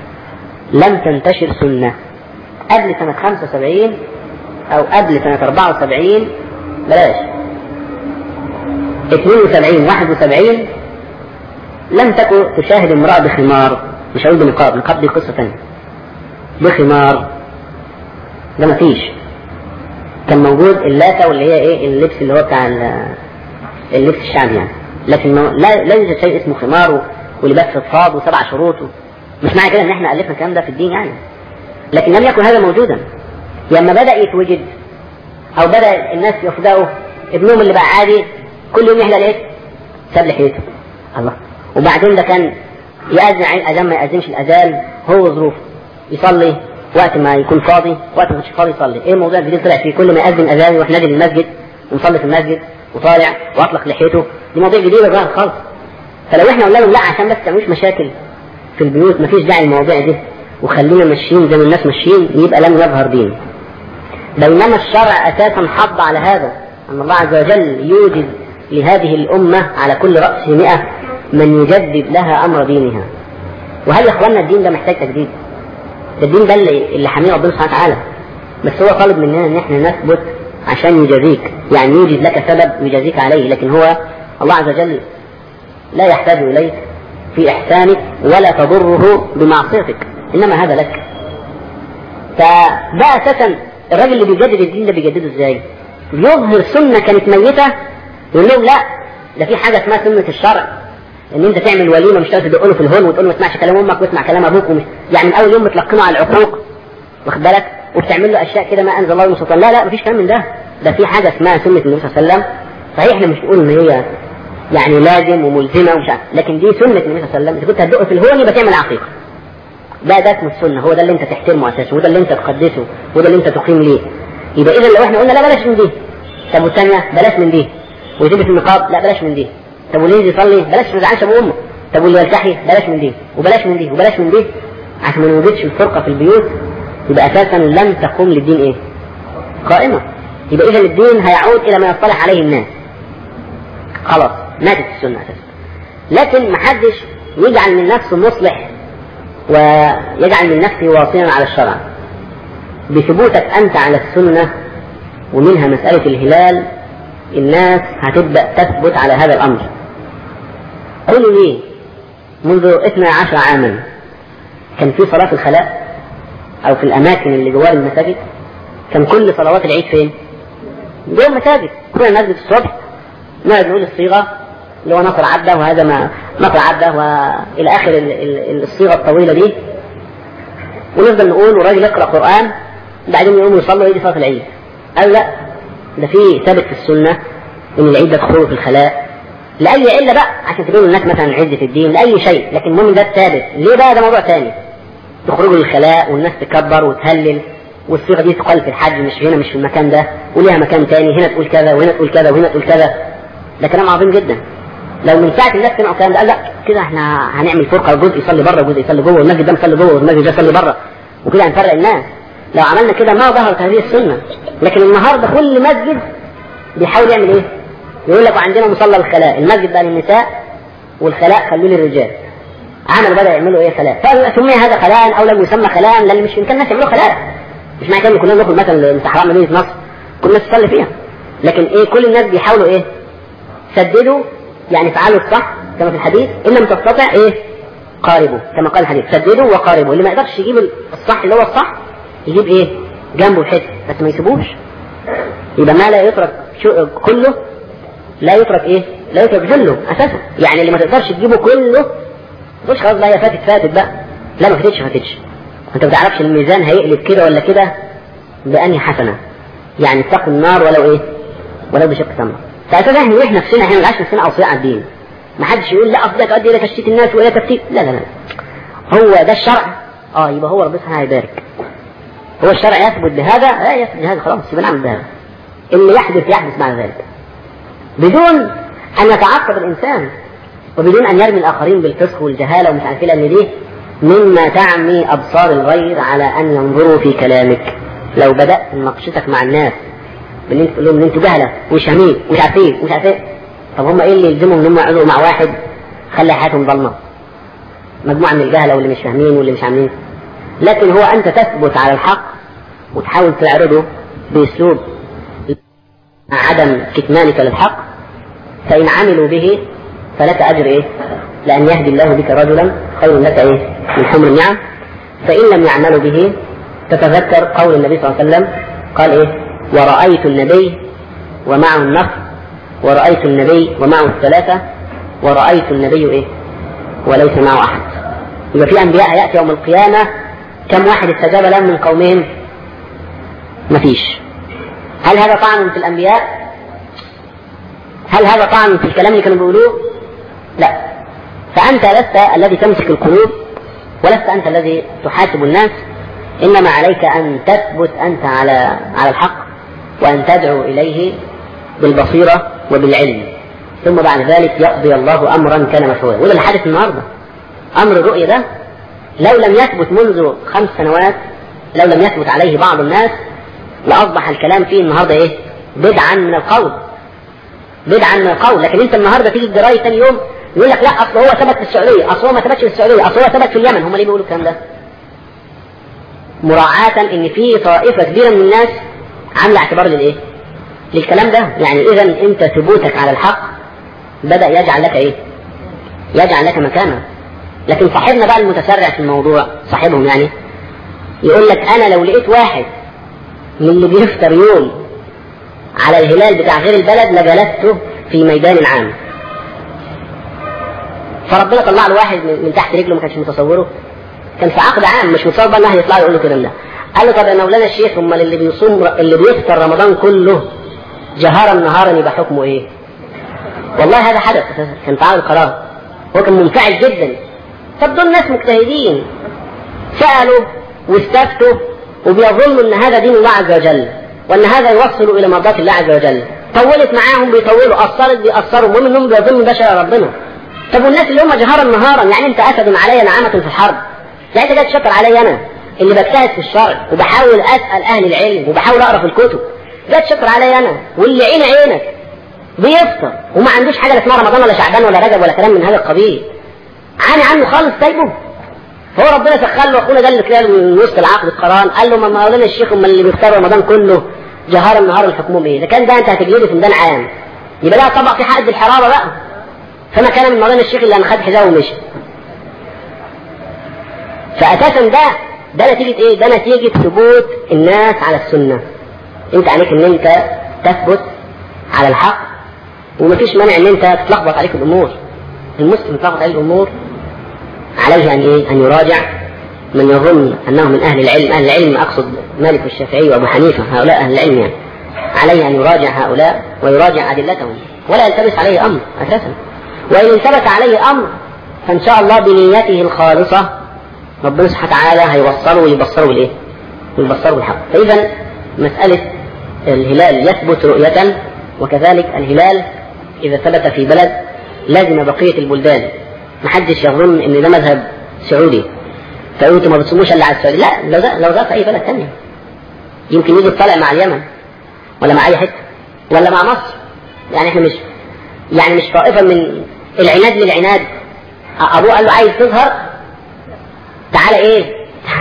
A: لن تنتشر سنة قبل سنة 75 أو قبل سنة 74 بلاش 72 71 لم تكن تشاهد امرأة بخمار مش هقول بنقاب نقاب دي قصة ثانية بخمار ده مفيش كان موجود اللاتا واللي هي ايه اللبس اللي هو بتاع اللبس الشعبي يعني لكن لا لا يوجد شيء اسمه خمار ولباس فضفاض وسبع شروط مش معنى كده ان احنا الفنا الكلام ده في الدين يعني لكن لم يكن هذا موجودا لما بدا يتوجد او بدا الناس يفدأوا ابنهم اللي بقى عادي كل يوم يحلق ايه؟ ساب لحيته الله وبعدين ده كان يأذن عين الأذان ما يأذنش الأذان هو ظروفه يصلي وقت ما يكون فاضي وقت ما يكونش فاضي يصلي ايه الموضوع الجديد طلع فيه كل ما يأذن أذان يروح نازل المسجد ونصلي في المسجد وطالع واطلق لحيته دي مواضيع جديدة بقى خالص فلو احنا قلنا لهم لا عشان بس تعملوش مشاكل في البيوت مفيش داعي المواضيع دي وخلينا ماشيين زي ما الناس ماشيين يبقى لم يظهر دين بينما الشرع أساسا حض على هذا أن الله عز وجل يوجد لهذه الأمة على كل رأس مئة من يجدد لها أمر دينها وهل يا إخواننا الدين ده محتاج تجديد ده الدين ده اللي, اللي حاميه ربنا سبحانه وتعالى بس هو طالب مننا ان احنا نثبت عشان يجازيك يعني يوجد لك سبب يجازيك عليه لكن هو الله عز وجل لا يحتاج اليك في احسانك ولا تضره بمعصيتك انما هذا لك فده اساسا الراجل اللي بيجدد الدين ده بيجدده ازاي بيظهر سنه كانت ميته يقول لهم لا ده في حاجه اسمها سنه الشرع ان انت تعمل وليمه مش تدق له في الهون وتقول له ما تسمعش كلام امك واسمع كلام ابوك ومش يعني من اول يوم بتلقنه على العقوق واخد بالك وبتعمل له اشياء كده ما انزل الله من سلطان لا لا مفيش كلام من ده ده في حاجه اسمها سنه النبي صلى الله عليه وسلم صحيح احنا مش بنقول ان هي يعني لازم وملزمه ومش عارف لكن دي سنه النبي صلى الله عليه وسلم اذا كنت هتدق في الهون يبقى تعمل عقيقه ده ده اسمه السنه هو ده اللي انت تحترمه اساسا وده اللي انت تقدسه وده اللي انت تقيم ليه يبقى اذا لو احنا قلنا لا بلاش من دي طب والثانيه بلاش من دي ويلبس النقاب لا بلاش من دي طب واللي ينزل يصلي بلاش ما يزعلش ابو امه طب واللي يلتحي بلاش من دي وبلاش من دي وبلاش من دي عشان ما نوجدش الفرقه في البيوت يبقى اساسا لن تقوم للدين ايه؟ قائمه يبقى اذا الدين هيعود الى ما يصطلح عليه الناس خلاص ماتت السنه اساسا لكن ما حدش يجعل من نفسه مصلح ويجعل من نفسه واصلا على الشرع بثبوتك انت على السنه ومنها مساله الهلال الناس هتبدا تثبت على هذا الامر قولوا لي منذ 12 عاما كان في صلاة الخلاء أو في الأماكن اللي جوار المساجد كان كل صلوات العيد فين؟ جوه المساجد كنا نسجد الصبح نقعد نقول الصيغة اللي هو نصر عبده وهذا ما نصر عبده وإلى آخر الصيغة الطويلة دي ونفضل نقول والراجل يقرأ قرآن بعدين يقوم يصلي ويجي صلاة العيد قال لا ده في ثابت في السنة إن العيد ده تخرج في الخلاء لأي علة بقى عشان تقولوا للناس مثلا عزة الدين لأي شيء لكن المهم ده الثابت ليه بقى ده موضوع ثاني تخرجوا للخلاء والناس تكبر وتهلل والصيغة دي تقال في الحج مش هنا مش في المكان ده وليها مكان تاني هنا تقول كذا وهنا تقول كذا وهنا تقول كذا ده كلام عظيم جدا لو من ساعة الناس سمعوا الكلام ده قال لا كده احنا هنعمل فرقة جزء يصلي بره وجزء يصلي جوه والمسجد ده يصلي جوه والمسجد ده يصلي بره وكده هنفرق الناس لو عملنا كده ما ظهرت هذه السنة لكن النهارده كل مسجد بيحاول يعمل ايه؟ يقول لك عندنا مصلى الخلاء المسجد بقى للنساء والخلاء خلوه للرجال عملوا بدا يعملوا ايه خلاء فسمي هذا خلاء او لم يسمى خلاء لان مش يمكن الناس يعملوا خلاء مش معنى كده كلنا ندخل مثلا صحراء مدينه نصر كل الناس تصلي فيها لكن ايه كل الناس بيحاولوا ايه سددوا يعني افعلوا الصح كما في الحديث ان لم تستطع ايه قاربوا كما قال الحديث سددوا وقاربوا اللي ما يقدرش يجيب الصح اللي هو الصح يجيب ايه جنبه الحته بس ما يسيبوش يبقى ما لا يترك كله لا يترك ايه لا يترك جله اساسا يعني اللي ما تقدرش تجيبه كله مش خلاص بقى هي فاتت فاتت بقى لا ما فاتتش فاتتش انت ما تعرفش الميزان هيقلب كده ولا كده بأنهي حسنة يعني اتقوا النار ولو ايه ولو بشق تمر فاساسا احنا نريح نفسنا احنا ما نلعبش نفسنا اوصياء على الدين ما حدش يقول لا اصل تؤدي الى تشتيت الناس والى تفتيت لا لا لا هو ده الشرع اه يبقى هو ربنا سبحانه هيبارك هو الشرع يثبت بهذا لا يثبت بهذا خلاص يبقى نعمل بهذا اللي يحدث يحدث مع ذلك بدون أن يتعصب الإنسان وبدون أن يرمي الآخرين بالفسق والجهالة ومش عارف لأن دي مما تعمي أبصار الغير على أن ينظروا في كلامك لو بدأت مناقشتك مع الناس بان انت تقول لهم ان انتوا جهله ومش فاهمين ومش عارفين ومش عارفين طب هم ايه اللي يلزمهم ان هم يقعدوا مع واحد خلي حياتهم ضلمه مجموعه من الجهله واللي مش فاهمين واللي مش عاملين لكن هو انت تثبت على الحق وتحاول تعرضه باسلوب عدم كتمانك للحق فإن عملوا به فلك أجر إيه؟ لأن يهدي الله بك رجلا خير لك إيه؟ من حمر النعم فإن لم يعملوا به تتذكر قول النبي صلى الله عليه وسلم قال إيه؟ ورأيت النبي ومعه النفر ورأيت النبي ومعه الثلاثة ورأيت النبي إيه وليس معه أحد يبقى في أنبياء يأتي يوم القيامة كم واحد استجاب لهم من قومهم مفيش هل هذا طعن في الأنبياء هل هذا طعن في الكلام اللي كانوا بيقولوه لا فأنت لست الذي تمسك القلوب ولست أنت الذي تحاسب الناس إنما عليك أن تثبت أنت على على الحق وأن تدعو إليه بالبصيرة وبالعلم ثم بعد ذلك يقضي الله أمرا كان مفعولا وده اللي حدث النهاردة أمر الرؤية ده لو لم يثبت منذ خمس سنوات لو لم يثبت عليه بعض الناس لأصبح الكلام فيه النهاردة إيه بدعا من القول بدعا من القول لكن أنت النهاردة تيجي الجرايد ثاني يوم يقول لك لا أصل هو ثبت في السعودية أصل هو ما ثبتش في السعودية أصل هو ثبت في اليمن هم ليه بيقولوا الكلام ده مراعاة ان في طائفة كبيرة من الناس عاملة اعتبار للايه للكلام ده يعني اذا انت ثبوتك على الحق بدأ يجعل لك ايه يجعل لك مكانه لكن صاحبنا بقى المتسرع في الموضوع صاحبهم يعني يقول لك انا لو لقيت واحد من اللي بيفطر يوم على الهلال بتاع غير البلد لجلسته في ميدان عام فربنا طلع له واحد من تحت رجله ما كانش متصوره كان في عقد عام مش متصور بقى انه هيطلع يقول له كده لا قال له طب يا مولانا الشيخ امال اللي بيصوم اللي بيفطر رمضان كله جهارا نهارا يبقى حكمه ايه؟ والله هذا حدث كان في عقد القرار هو كان منفعل جدا طب دول ناس مجتهدين سالوا واستفتوا وبيظنوا ان هذا دين الله عز وجل وان هذا يوصل الى مرضات الله عز وجل طولت معاهم بيطولوا قصرت بيقصروا المهم انهم بيظنوا ده شرع ربنا طب والناس اللي هم جهارا نهارا يعني انت اسد علي نعامه في الحرب يعني انت جاي تشكر علي انا اللي بجتهد في الشرع وبحاول اسال اهل العلم وبحاول اقرا في الكتب جاي تشكر علي انا واللي عين عينك بيفطر وما عندوش حاجه لا اسمها رمضان ولا شعبان ولا رجب ولا كلام من هذا القبيل عاني عنه خالص سايبه فهو ربنا سخر له اخونا ده اللي كده من وسط العقد القران قال له ما مولانا الشيخ امال اللي بيفطر رمضان كله جهار النهار الحكمهم ايه؟ اذا كان ده انت هتجلده في ميدان عام يبقى ده طبق في حد الحراره بقى فما كان من مولانا الشيخ اللي انخد حذاءه ومشي فاساسا ده ده نتيجة ايه؟ ده نتيجة ثبوت الناس على السنة. انت عليك ان انت تثبت على الحق ومفيش مانع ان انت تتلخبط عليك الامور. المسلم تلخبط عليه الامور عليه ان ايه؟ ان يراجع من يظن انه من اهل العلم، اهل العلم اقصد مالك والشافعي وابو حنيفة هؤلاء اهل العلم يعني. عليه ان يراجع هؤلاء ويراجع ادلتهم ولا يلتبس عليه امر اساسا. وان التبس عليه امر فان شاء الله بنيته الخالصة ربنا سبحانه وتعالى هيوصله ويبصره بالايه؟ ويبصره بالحق. فاذا مساله الهلال يثبت رؤية وكذلك الهلال اذا ثبت في بلد لازم بقيه البلدان. محدش يظن ان ده مذهب سعودي. فيقول انتوا ما بتصوموش الا على السعوديه، لا لو ده لو ده في اي بلد ثانيه. يمكن يجي يطلع مع اليمن ولا مع اي حته ولا مع مصر. يعني احنا مش يعني مش طائفه من العناد للعناد. ابوه قال له عايز تظهر تعالى ايه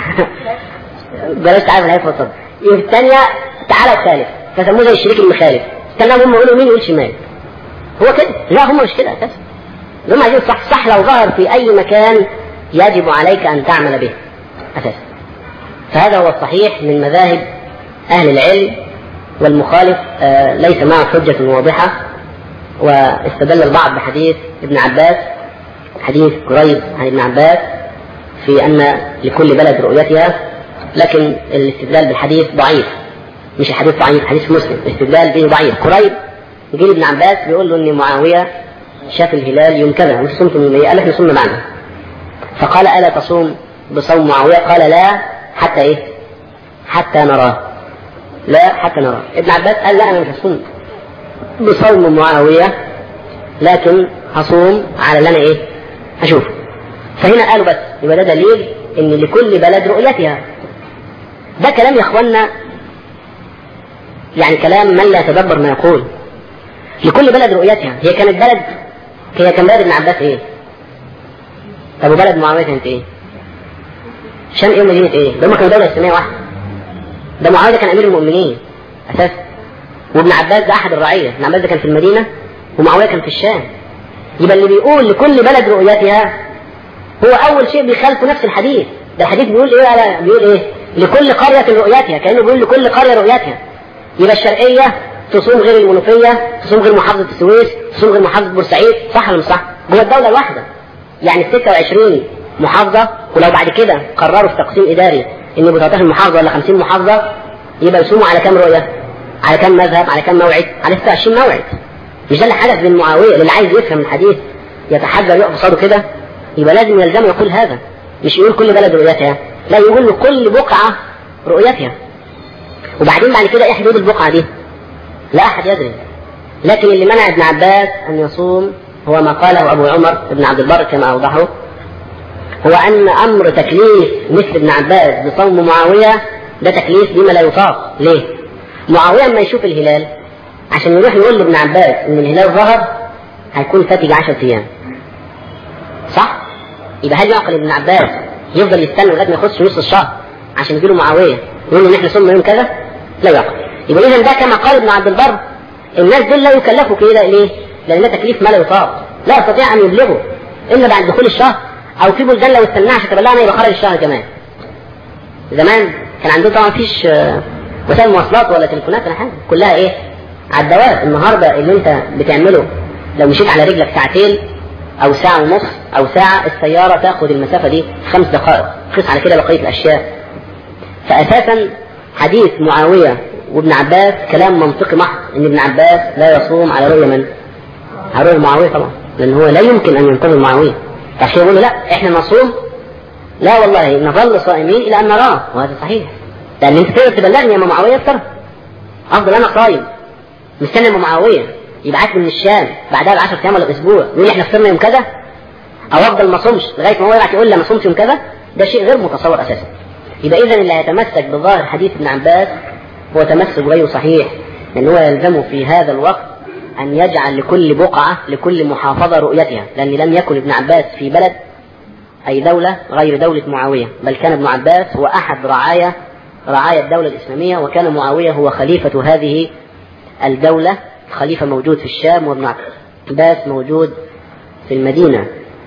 A: بلاش تعالى الهيئة الصدر الثانية تعالى الثالث فسموه زي الشريك المخالف كان هم يقولوا مين يقول شمال هو كده لا هم مش كده اساسا هم عايزين صح صح لو ظهر في اي مكان يجب عليك ان تعمل به اساسا فهذا هو الصحيح من مذاهب اهل العلم والمخالف آه ليس معه حجة واضحة واستدل البعض بحديث ابن عباس حديث قريب عن ابن عباس في أن لكل بلد رؤيتها لكن الاستدلال بالحديث ضعيف مش الحديث ضعيف حديث مسلم الاستدلال به ضعيف قريب يجي ابن عباس بيقول له ان معاويه شاف الهلال يوم كذا وانت صمت من قال احنا صمنا معنا فقال الا تصوم بصوم معاويه قال لا حتى ايه حتى نراه لا حتى نراه ابن عباس قال لا انا مش هصوم بصوم معاويه لكن هصوم على اللي انا ايه هشوفه فهنا قالوا بس يبقى ده دليل ان لكل بلد رؤيتها ده كلام يا اخوانا يعني كلام من لا يتدبر ما يقول لكل بلد رؤيتها هي كانت بلد هي كان بلد ابن عباس ايه طب وبلد معاويه كانت ايه شام ايه ومدينه ايه ده هم كانوا دوله اسلاميه واحده ده معاويه كان امير المؤمنين اساسا وابن عباس ده احد الرعيه ابن عباس ده كان في المدينه ومعاويه كان في الشام يبقى اللي بيقول لكل بلد رؤيتها هو اول شيء بيخالفه نفس الحديث ده الحديث بيقول ايه على بيقول ايه لكل قرية رؤيتها كأنه بيقول لكل قرية رؤيتها يبقى الشرقية تصوم غير المنوفيه تصوم غير محافظه السويس تصوم غير محافظه بورسعيد صح ولا مش صح؟ جوه الدوله الواحده يعني 26 محافظه ولو بعد كده قرروا في تقسيم اداري ان يبقوا 13 محافظه ولا 50 محافظه يبقى يصوموا على كام رؤيه؟ على كام مذهب؟ على كام موعد؟ على 26 موعد مش ده اللي حدث بين معاويه اللي عايز يفهم الحديث يتحجر يقف قصاده كده يبقى لازم يلزمه يقول هذا مش يقول كل بلد رؤيتها لا يقول له كل بقعه رؤيتها وبعدين بعد كده ايه حدود البقعه دي؟ لا احد يدري لكن اللي منع ابن عباس ان يصوم هو ما قاله ابو عمر بن عبد البر كما اوضحه هو ان امر تكليف مثل ابن عباس بصوم معاويه ده تكليف بما لا يطاق ليه؟ معاويه لما يشوف الهلال عشان يروح يقول لابن عباس ان الهلال ظهر هيكون فاتج 10 ايام صح؟ يبقى هل يعقل ابن عباس يفضل يستنى لغايه ما يخش نص الشهر عشان يجي له معاويه يقول له ان احنا صمنا يوم كذا؟ لا يعقل يبقى اذا ده كما قال ابن عبد البر الناس دول لا يكلفوا كده ليه؟ لان ده تكليف ما لا يطاق لا يستطيع ان يبلغه الا بعد دخول الشهر او في بلدان لو استناه عشان تبلغنا يبقى خرج الشهر كمان زمان كان عندهم طبعا مفيش وسائل مواصلات ولا تليفونات ولا حاجه كلها ايه؟ على الدوام النهارده اللي انت بتعمله لو مشيت على رجلك ساعتين او ساعه ونص او ساعه السياره تاخد المسافه دي خمس دقائق قيس على كده بقيه الاشياء فاساسا حديث معاويه وابن عباس كلام منطقي محض ان ابن عباس لا يصوم على رؤيه من؟ على رؤيه معاويه طبعا لان هو لا يمكن ان ينتظر معاويه فعشان يقول له لا احنا نصوم لا والله نظل صائمين الى ان نراه وهذا صحيح لان انت تقدر تبلغني يا معاويه افطر افضل انا صايم مستني ام معاويه يبعت لي من الشام بعدها ب 10 ايام ولا باسبوع يقول لي احنا فطرنا يوم كذا او افضل ما اصومش لغايه ما هو يبعت يقول لي انا صمت يوم كذا ده شيء غير متصور اساسا يبقى اذا اللي هيتمسك بظاهر حديث ابن عباس هو تمسك غير صحيح لان هو يلزمه في هذا الوقت ان يجعل لكل بقعه لكل محافظه رؤيتها لان لم يكن ابن عباس في بلد اي دوله غير دوله معاويه بل كان ابن عباس هو احد رعايا رعايا الدوله الاسلاميه وكان معاويه هو خليفه هذه الدوله خليفة موجود في الشام وابن عباس موجود في المدينة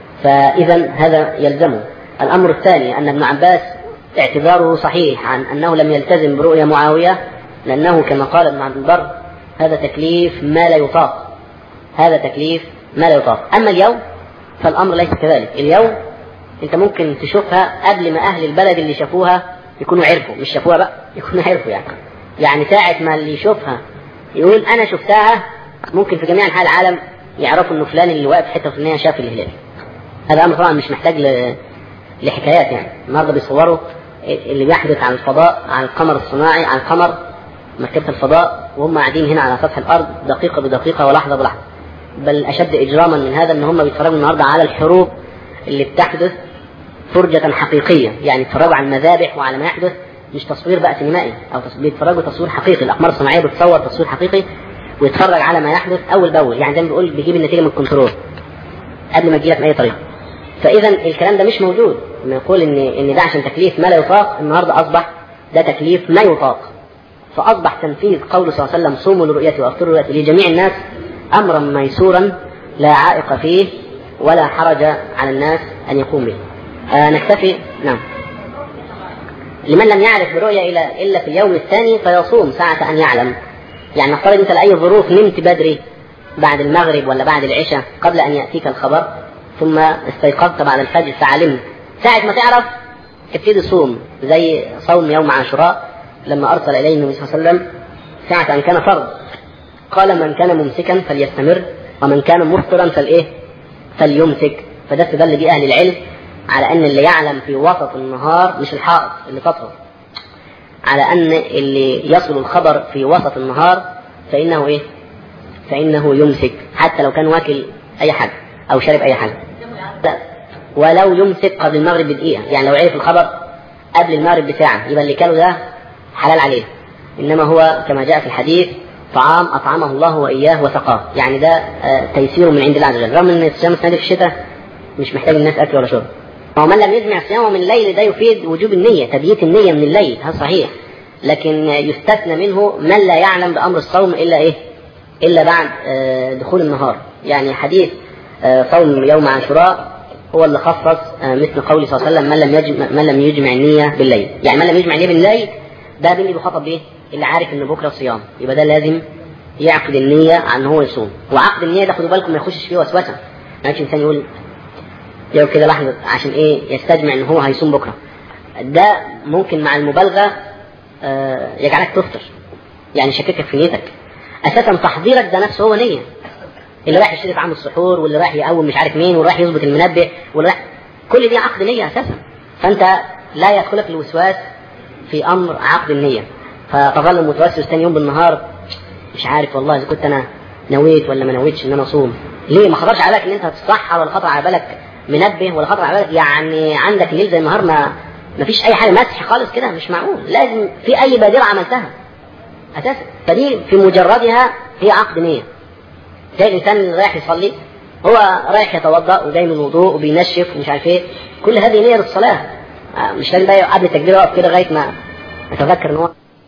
A: فإذا هذا يلزمه الأمر الثاني أن ابن عباس اعتذاره صحيح عن أنه لم يلتزم برؤيا معاوية لأنه كما قال ابن عبد البر هذا تكليف ما لا يطاق هذا تكليف ما لا يطاق أما اليوم فالأمر ليس كذلك اليوم أنت ممكن تشوفها قبل ما أهل البلد اللي شافوها يكونوا عرفوا مش شافوها بقى يكونوا عرفوا يعني يعني ساعة ما اللي يشوفها يقول انا شفتها ممكن في جميع انحاء العالم يعرفوا انه فلان اللي واقف حته فلانيه شاف الهلال هذا امر طبعا مش محتاج ل... لحكايات يعني النهارده بيصوروا اللي بيحدث على الفضاء على القمر الصناعي على القمر مركبة الفضاء وهم قاعدين هنا على سطح الارض دقيقة بدقيقة ولحظة بلحظة بل اشد اجراما من هذا ان هم بيتفرجوا النهارده على الحروب اللي بتحدث فرجة حقيقية يعني يتفرجوا على المذابح وعلى ما يحدث مش تصوير بقى سينمائي او بيتفرجوا تصوير حقيقي الاقمار الصناعيه بتصور تصوير حقيقي ويتفرج على ما يحدث اول باول يعني زي ما بيقول بيجيب النتيجه من الكنترول قبل ما تجيلك باي طريقه فاذا الكلام ده مش موجود لما يقول ان ان ده عشان تكليف ما لا يطاق النهارده اصبح ده تكليف ما يطاق فاصبح تنفيذ قوله صلى الله عليه وسلم صوموا لرؤيتي وافطروا لرؤيتي لجميع الناس امرا ميسورا لا عائق فيه ولا حرج على الناس ان يقوم به آه نكتفي نعم لمن لم يعرف برؤيا إلا إلا في اليوم الثاني فيصوم ساعة أن يعلم يعني نفترض أنت لأي ظروف نمت بدري بعد المغرب ولا بعد العشاء قبل أن يأتيك الخبر ثم استيقظت بعد الفجر فعلمت ساعة ما تعرف ابتدي صوم زي صوم يوم عاشوراء لما أرسل إليه النبي صلى الله عليه وسلم ساعة أن كان فرض قال من كان ممسكا فليستمر ومن كان مفطرا فالإيه فليمسك فده استدل به أهل العلم على ان اللي يعلم في وسط النهار مش الحائط اللي تطهر على ان اللي يصل الخبر في وسط النهار فانه ايه فانه يمسك حتى لو كان واكل اي حاجه او شرب اي حاجه لا ولو يمسك قبل المغرب بدقيقه يعني لو عرف الخبر قبل المغرب بساعه يبقى اللي كانوا ده حلال عليه انما هو كما جاء في الحديث طعام اطعمه الله واياه وسقاه يعني ده تيسير من عند الله عز وجل رغم ان الصيام السنه في الشتاء مش محتاج الناس اكل ولا شرب ومن لم يجمع صيامه من الليل ده يفيد وجوب النية تبييت النية من الليل هذا صحيح لكن يستثنى منه من لا يعلم بأمر الصوم إلا إيه إلا بعد دخول النهار يعني حديث صوم يوم عاشوراء هو اللي خصص مثل قوله صلى الله عليه وسلم من لم يجمع من لم يجمع النية بالليل يعني من لم يجمع النية بالليل ده اللي بيخاطب بيه اللي عارف ان بكره صيام يبقى ده لازم يعقد النية عن ان هو يصوم وعقد النية ده خدوا بالكم ما يخشش فيه وسوسة ما يجيش انسان يقول يقول كده لحظة عشان ايه يستجمع ان هو هيصوم بكرة ده ممكن مع المبالغة آه، يجعلك تفطر يعني يشككك في نيتك اساسا تحضيرك ده نفسه هو نية اللي رايح يشتري طعام السحور واللي رايح يقوم مش عارف مين واللي رايح يظبط المنبه واللي رايح كل دي عقد نية اساسا فانت لا يدخلك الوسواس في امر عقد النية فتظل متوسوس ثاني يوم بالنهار مش عارف والله اذا كنت انا نويت ولا ما نويتش ان انا اصوم ليه ما خطرش على بالك ان انت هتتصحى ولا خطر على بالك منبه ولا خطر على بالك يعني عندك ليل زي النهار ما ما فيش اي حاجه مسح خالص كده مش معقول لازم في اي بادره عملتها اساسا فدي في مجردها هي عقد نيه زي الانسان اللي رايح يصلي هو رايح يتوضا وجاي من الوضوء وبينشف ومش عارف ايه كل هذه نيه للصلاه آه، مش لازم بقى قبل التكبير يقف كده لغايه ما اتذكر ان هو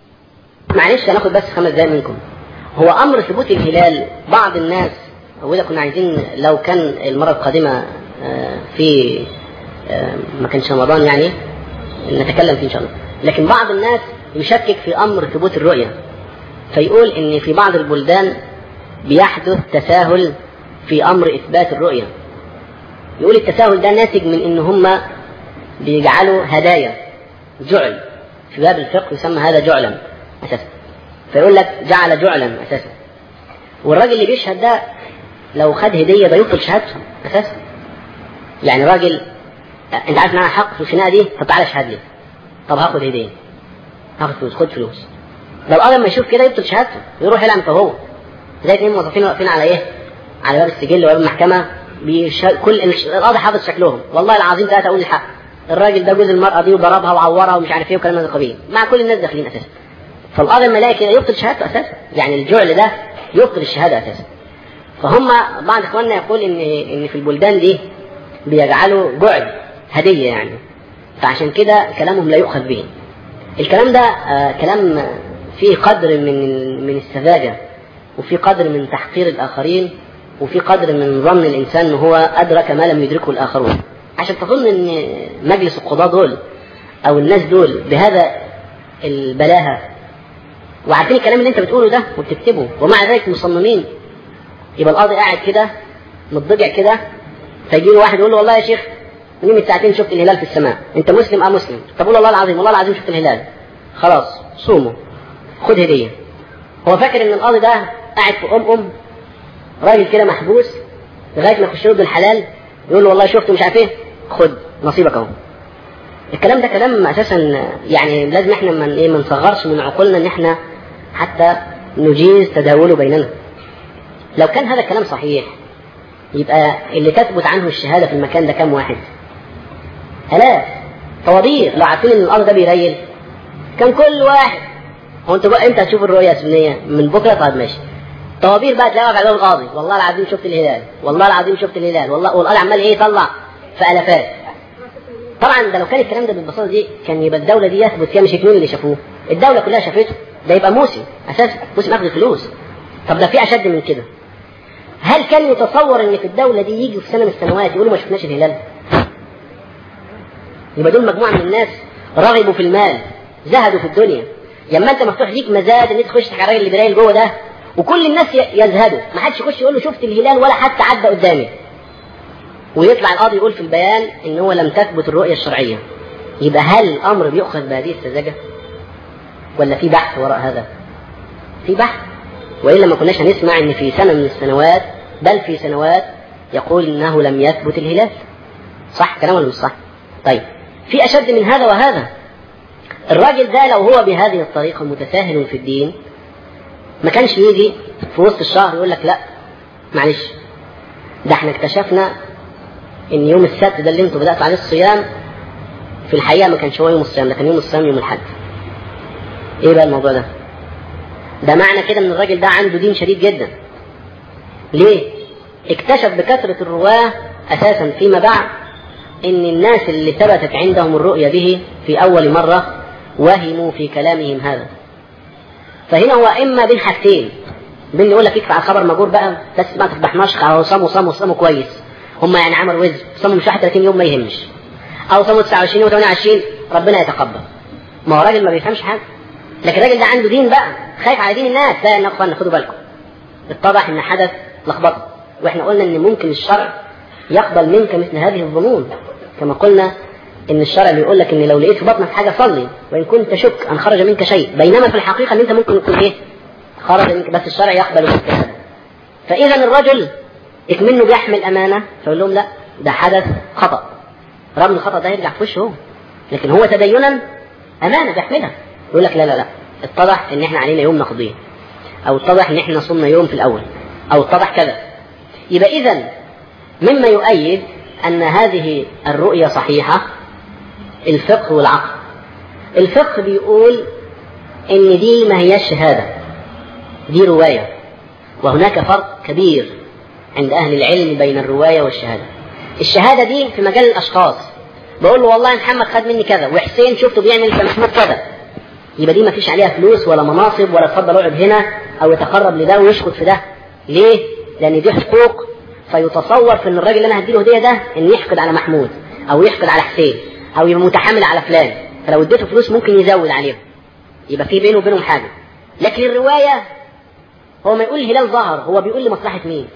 A: معلش هناخد بس خمس دقايق منكم هو امر ثبوت الهلال بعض الناس وده كنا عايزين لو كان المره القادمه آه، في آه، ما كانش رمضان يعني نتكلم فيه ان شاء الله لكن بعض الناس يشكك في امر ثبوت الرؤيه فيقول ان في بعض البلدان بيحدث تساهل في امر اثبات الرؤيه يقول التساهل ده ناتج من ان هم بيجعلوا هدايا جعل في باب الفقه يسمى هذا جعلا اساسا فيقول لك جعل جعلا اساسا والراجل اللي بيشهد ده لو خد هديه ده يبطل شهادته اساسا يعني راجل انت عارف ان انا حق في الخناقه دي طب تعالى اشهد لي طب هاخد هديه هاخد فلوس خد فلوس لو القاضي لما يشوف كده يبطل شهادته يروح يلعن هو زي اثنين موظفين واقفين على ايه؟ على باب السجل وباب المحكمه بيش... كل القاضي حافظ شكلهم والله العظيم ثلاثه اقول الحق الراجل ده جوز المراه دي وضربها وعورها ومش عارف ايه وكلام من القبيل مع كل الناس داخلين اساسا فالقاضي لما يلاقي كده يبطل شهادته اساسا يعني الجعل ده يبطل الشهاده اساسا فهم بعض اخواننا يقول ان ان في البلدان دي بيجعلوا جعل هديه يعني فعشان كده كلامهم لا يؤخذ به الكلام ده آه كلام فيه قدر من من السذاجه وفي قدر من تحقير الاخرين وفي قدر من ظن الانسان ان هو ادرك ما لم يدركه الاخرون عشان تظن ان مجلس القضاة دول او الناس دول بهذا البلاهه وعارفين الكلام اللي انت بتقوله ده وبتكتبه ومع ذلك مصممين يبقى القاضي قاعد كده متضجع كده فيجي له واحد يقول له والله يا شيخ من ساعتين شفت الهلال في السماء انت مسلم اه مسلم طب قول والله العظيم والله العظيم شفت الهلال خلاص صوموا خد هديه هو فاكر ان القاضي ده قاعد في ام ام راجل كده محبوس لغايه ما يخش له الحلال يقول له والله شفت مش عارف ايه خد نصيبك اهو الكلام ده كلام اساسا يعني لازم احنا من ايه ما نصغرش من عقولنا ان احنا حتى نجيز تداوله بيننا لو كان هذا الكلام صحيح يبقى اللي تثبت عنه الشهاده في المكان ده كام واحد؟ آلاف طوابير لو عارفين ان الارض ده بيريل كان كل واحد هو انت بقى امتى هتشوف الرؤيه السنيه؟ من بكره طيب ماشي طوابير بقى تلاقيها على القاضي والله العظيم شفت الهلال والله العظيم شفت الهلال والله والقاضي عمال ايه يطلع في الافات طبعا ده لو كان الكلام ده بالبساطه دي كان يبقى الدوله دي يثبت فيها مش اثنين اللي شافوه الدوله كلها شافته ده يبقى موسم اساسا موسم اخذ الفلوس طب ده في اشد من كده هل كان يتصور ان في الدوله دي يجي في سنه من السنوات يقولوا ما شفناش الهلال يبقى دول مجموعه من الناس رغبوا في المال زهدوا في الدنيا لما انت مفتوح ليك مزاد ان انت تخش على الراجل اللي بيرايل جوه ده وكل الناس يزهدوا ما حدش يخش يقول له شفت الهلال ولا حتى عدى قدامي ويطلع القاضي يقول في البيان ان هو لم تثبت الرؤيه الشرعيه يبقى هل الامر بيؤخذ بهذه السذاجه ولا في بحث وراء هذا في بحث والا ما كناش هنسمع ان في سنه من السنوات بل في سنوات يقول انه لم يثبت الهلال صح كلام ولا مش صح طيب في اشد من هذا وهذا الراجل ده لو هو بهذه الطريقه متساهل في الدين ما كانش يجي في وسط الشهر يقول لك لا معلش ده احنا اكتشفنا ان يوم السبت ده اللي انتوا بداتوا عليه الصيام في الحقيقه ما كانش هو يوم الصيام ده كان يوم الصيام يوم الاحد ايه بقى الموضوع ده ده معنى كده ان الراجل ده عنده دين شديد جدا ليه اكتشف بكثرة الرواة اساسا فيما بعد ان الناس اللي ثبتت عندهم الرؤية به في اول مرة وهموا في كلامهم هذا فهنا هو اما بين حاجتين بين يقول لك يدفع الخبر مجور بقى بس ما تفضحناش او صاموا صاموا صاموا كويس هم يعني عملوا وزن صاموا مش 31 يوم ما يهمش او صاموا 29 يوم 28 ربنا يتقبل ما هو راجل ما بيفهمش حاجه لكن الراجل ده عنده دين بقى خايف على دين الناس لا يا اخوانا خدوا بالكم اتضح ان حدث لخبطه واحنا قلنا ان ممكن الشرع يقبل منك مثل هذه الظنون كما قلنا ان الشرع بيقول لك ان لو لقيت في بطنك حاجه صلي وان كنت تشك ان خرج منك شيء بينما في الحقيقه ان انت ممكن يكون ايه خرج منك بس الشرع يقبل منك هذا فاذا الرجل اكمنه بيحمل امانه فيقول لهم لا ده حدث خطا رغم الخطا ده يرجع في وشه هو لكن هو تدينا امانه بيحملها يقول لك لا لا لا اتضح ان احنا علينا يوم نقضيه او اتضح ان احنا صمنا يوم في الاول او اتضح كذا يبقى اذا مما يؤيد ان هذه الرؤيه صحيحه الفقه والعقل الفقه بيقول ان دي ما هي شهاده دي روايه وهناك فرق كبير عند اهل العلم بين الروايه والشهاده الشهاده دي في مجال الاشخاص بقول له والله محمد خد مني كذا وحسين شفته بيعمل في محمود كذا يبقى دي ما فيش عليها فلوس ولا مناصب ولا اتفضل اقعد هنا او يتقرب لده ويشخط في ده ليه؟ لان دي حقوق فيتصور في ان الراجل اللي انا هديله هديه ده ان يحقد على محمود او يحقد على حسين او يبقى متحامل على فلان فلو اديته فلوس ممكن يزود عليهم يبقى في بينه وبينهم حاجه لكن الروايه هو ما يقول الهلال ظهر هو بيقول لمصلحه مين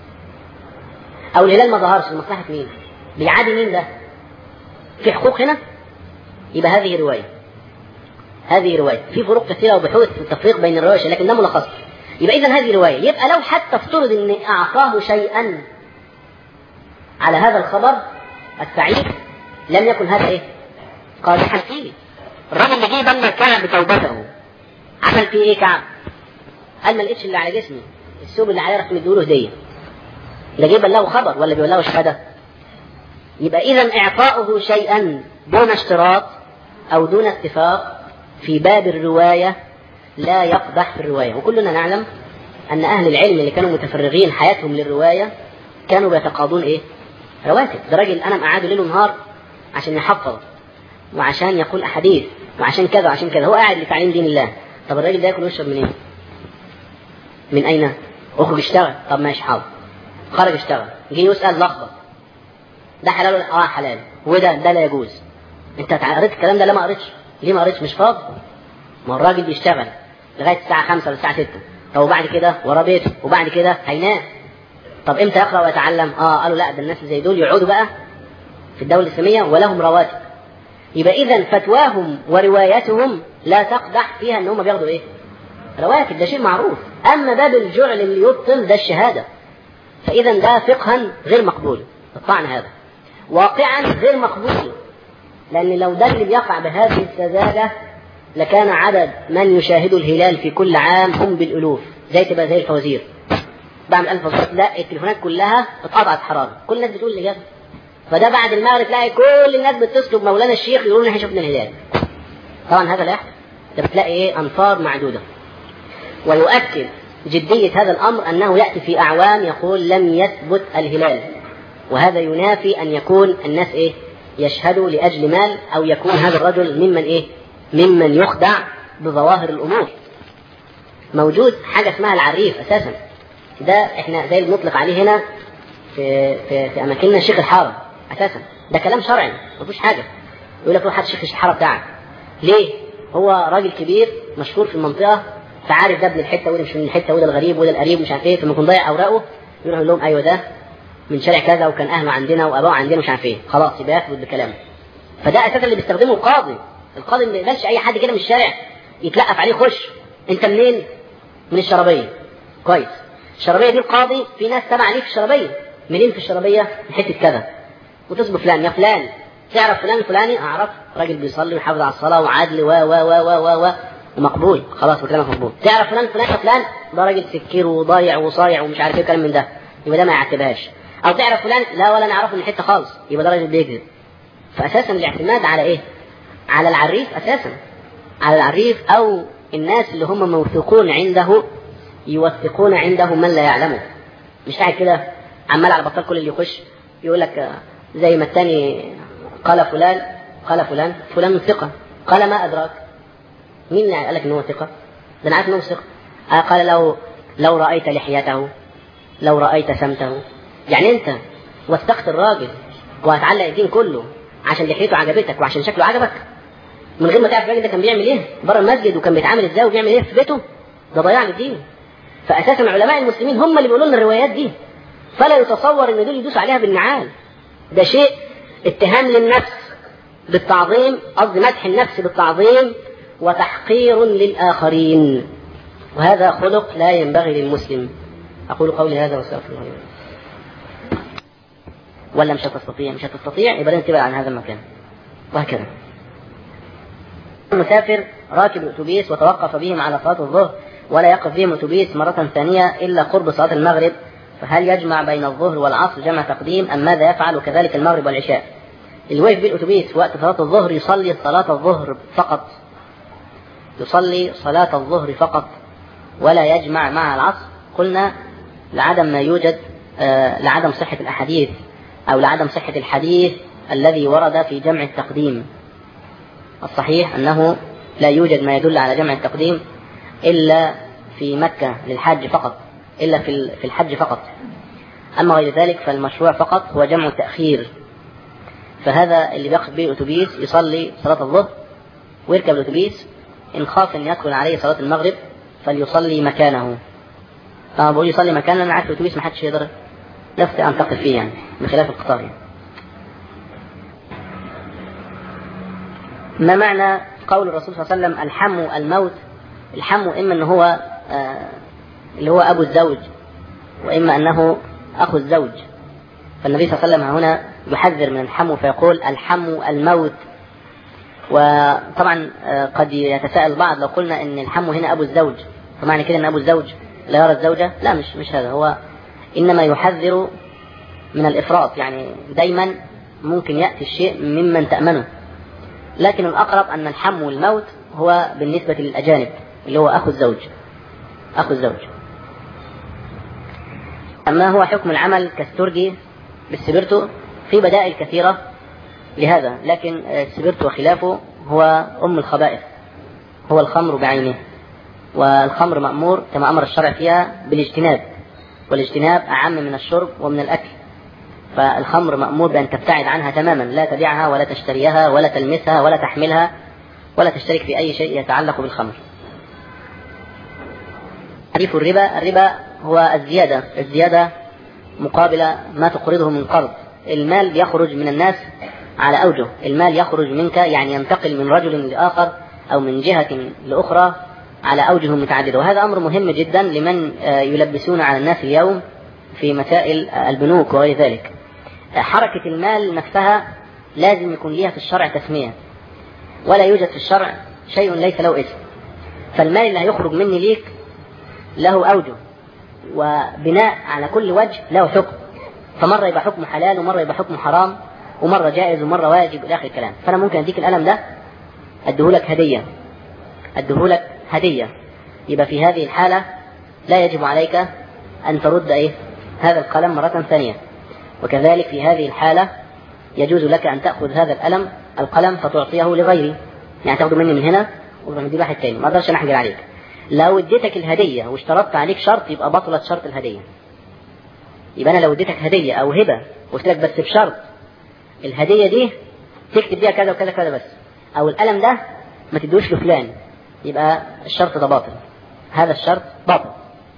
A: او الهلال ما ظهرش لمصلحه مين بيعادي مين ده في حقوق هنا يبقى هذه روايه هذه روايه في فروق كثيره وبحوث في التفريق بين الروايه لكن ده ملخص يبقى اذا هذه روايه يبقى لو حتى افترض ان اعطاه شيئا على هذا الخبر السعيد لم يكن هذا ايه قادحا فيه الرجل اللي جه ضمن كعب بتوبته عمل فيه ايه كعب قال ما لقيتش اللي على جسمي الثوب اللي عليه رحت مديله هديه ده جه بلغه خبر ولا بيبلغه شهاده يبقى اذا اعطاؤه شيئا دون اشتراط او دون اتفاق في باب الروايه لا يقدح في الروايه وكلنا نعلم ان اهل العلم اللي كانوا متفرغين حياتهم للروايه كانوا بيتقاضون ايه رواتب ده راجل انا مقعده ليل ونهار عشان يحفظ وعشان يقول احاديث وعشان كذا وعشان كذا هو قاعد لتعليم دين الله طب الراجل ده ياكل ويشرب منين؟ من اين؟ اخرج اشتغل طب ماشي حاضر خرج اشتغل جه يسال لخبط ده حلال ولا اه حلال وده ده لا يجوز انت قريت الكلام ده لا ما قريتش ليه ما قريتش مش فاضي ما هو الراجل بيشتغل لغايه الساعه 5 ولا الساعه 6 طب وبعد كده وراه بيته وبعد كده هينام طب امتى يقرا ويتعلم اه قالوا لا ده الناس اللي زي دول يقعدوا بقى في الدوله الاسلاميه ولهم رواتب يبقى اذا فتواهم وروايتهم لا تقدح فيها ان هم بياخدوا ايه رواتب ده شيء معروف اما باب الجعل اللي يبطل ده الشهاده فاذا ده فقها غير مقبول الطعن هذا واقعا غير مقبول لان لو ده اللي بيقع بهذه السذاجه لكان عدد من يشاهد الهلال في كل عام هم بالالوف زي تبقى زي الفوازير بعمل ألف فوازير لا التليفونات كلها اتقطعت حراره كل الناس بتقول الاجابه فده بعد المغرب تلاقي كل الناس بتسلب مولانا الشيخ يقولوا لنا احنا شفنا الهلال طبعا هذا لا يحدث ده بتلاقي ايه انفار معدوده ويؤكد جدية هذا الأمر أنه يأتي في أعوام يقول لم يثبت الهلال وهذا ينافي أن يكون الناس إيه يشهدوا لأجل مال أو يكون هذا الرجل ممن إيه ممن يخدع بظواهر الأمور موجود حاجة اسمها العريف أساسا ده احنا زي اللي بنطلق عليه هنا في في, في أماكننا شيخ الحارة أساسا ده كلام شرعي ما فيهوش حاجة يقول لك روح هات شيخ الحارة بتاعك ليه؟ هو راجل كبير مشهور في المنطقة فعارف ده ابن الحته وده مش من الحته وده الغريب وده القريب مش عارف ايه فلما يكون ضيع اوراقه يروح يقول لهم ايوه ده من شارع كذا وكان اهله عندنا وابوه عندنا مش عارف ايه خلاص يبقى يثبت بكلامه فده اساسا اللي بيستخدمه القاضي القاضي ما يقبلش اي حد كده من الشارع يتلقف عليه خش انت منين؟ من الشرابيه كويس الشرابيه دي القاضي في ناس تبع عليه في الشرابيه منين في الشرابيه؟ من حته كذا وتصبح فلان يا فلان تعرف فلان الفلاني اعرف راجل بيصلي ويحافظ على الصلاه وعدل و و و و و, و. ومقبول خلاص بكلامك مقبول تعرف فلان فلان فلان ده راجل سكير وضايع وصايع ومش عارف ايه كلام من ده يبقى ده ما يعتبهاش او تعرف فلان لا ولا نعرفه من حته خالص يبقى ده راجل بيكذب فاساسا الاعتماد على ايه؟ على العريف اساسا على العريف او الناس اللي هم موثوقون عنده يوثقون عنده من لا يعلمه مش قاعد كده عمال على بطال كل اللي يخش يقول لك زي ما الثاني قال فلان قال فلان فلان ثقه قال ما ادراك مين اللي قال لك ان هو ثقه؟ ده انا عارف ان هو ثقه. آه قال لو لو رايت لحيته لو رايت سمته يعني انت وثقت الراجل وهتعلق الدين كله عشان لحيته عجبتك وعشان شكله عجبك من غير ما تعرف الراجل ده كان بيعمل ايه بره المسجد وكان بيتعامل ازاي وبيعمل ايه في بيته ده ضياع للدين فاساسا علماء المسلمين هم اللي بيقولوا لنا الروايات دي فلا يتصور ان دول يدوسوا عليها بالنعال ده شيء اتهام للنفس بالتعظيم قصدي مدح النفس بالتعظيم وتحقير للآخرين وهذا خلق لا ينبغي للمسلم أقول قولي هذا واستغفر الله ولا مش هتستطيع مش هتستطيع يبقى لازم تبعد عن هذا المكان وهكذا المسافر راكب الأتوبيس وتوقف بهم على صلاة الظهر ولا يقف بهم أتوبيس مرة ثانية إلا قرب صلاة المغرب فهل يجمع بين الظهر والعصر جمع تقديم أم ماذا يفعل وكذلك المغرب والعشاء اللي وقف بالأتوبيس وقت صلاة الظهر يصلي صلاة الظهر فقط يصلي صلاة الظهر فقط ولا يجمع مع العصر قلنا لعدم ما يوجد آه لعدم صحة الأحاديث أو لعدم صحة الحديث الذي ورد في جمع التقديم الصحيح أنه لا يوجد ما يدل على جمع التقديم إلا في مكة للحج فقط إلا في في الحج فقط أما غير ذلك فالمشروع فقط هو جمع التأخير فهذا اللي بيقف به الأتوبيس يصلي صلاة الظهر ويركب الأتوبيس إن خاف أن يدخل عليه صلاة المغرب فليصلي مكانه أنا بقول يصلي مكانه أنا عارف الأتوبيس ما حدش يقدر نفسي أنتقل فيه يعني بخلاف القطار يعني. ما معنى قول الرسول صلى الله عليه وسلم الحم الموت الحم إما أن هو آه اللي هو أبو الزوج وإما أنه أخو الزوج فالنبي صلى الله عليه وسلم هنا يحذر من الحم فيقول الحم الموت وطبعا قد يتساءل البعض لو قلنا ان الحم هنا ابو الزوج فمعنى كده ان ابو الزوج لا يرى الزوجه لا مش مش هذا هو انما يحذر من الافراط يعني دايما ممكن ياتي الشيء ممن تامنه لكن الاقرب ان الحم والموت هو بالنسبه للاجانب اللي هو اخو الزوج اخو الزوج اما هو حكم العمل كاسترجي بالسبرتو في بدائل كثيره لهذا لكن السبرت وخلافه هو أم الخبائث هو الخمر بعينه والخمر مأمور كما أمر الشرع فيها بالاجتناب والاجتناب أعم من الشرب ومن الأكل فالخمر مأمور بأن تبتعد عنها تماما لا تبيعها ولا تشتريها ولا تلمسها ولا تحملها ولا تشترك في أي شيء يتعلق بالخمر تعريف الربا الربا هو الزيادة الزيادة مقابل ما تقرضه من قرض المال يخرج من الناس على أوجه المال يخرج منك يعني ينتقل من رجل لآخر أو من جهة لأخرى على أوجه متعددة وهذا أمر مهم جدا لمن يلبسون على الناس اليوم في مسائل البنوك وغير ذلك حركة المال نفسها لازم يكون ليها في الشرع تسمية ولا يوجد في الشرع شيء ليس له اسم فالمال اللي هيخرج مني ليك له أوجه وبناء على كل وجه له حكم فمرة يبقى حكم حلال ومرة يبقى حكم حرام ومرة جائز ومرة واجب إلى آخر الكلام فأنا ممكن أديك القلم ده أديهولك هدية أديهولك هدية يبقى في هذه الحالة لا يجب عليك أن ترد إيه هذا القلم مرة ثانية وكذلك في هذه الحالة يجوز لك أن تأخذ هذا القلم القلم فتعطيه لغيري يعني تاخده مني من هنا وتروح مديه واحد تاني ما اقدرش احجر عليك لو اديتك الهدية واشترطت عليك شرط يبقى بطلت شرط الهدية يبقى أنا لو اديتك هدية أو هبة قلت لك بس بشرط الهدية دي تكتب بيها كذا وكذا كذا بس أو القلم ده ما تدوش لفلان يبقى الشرط ده باطل هذا الشرط باطل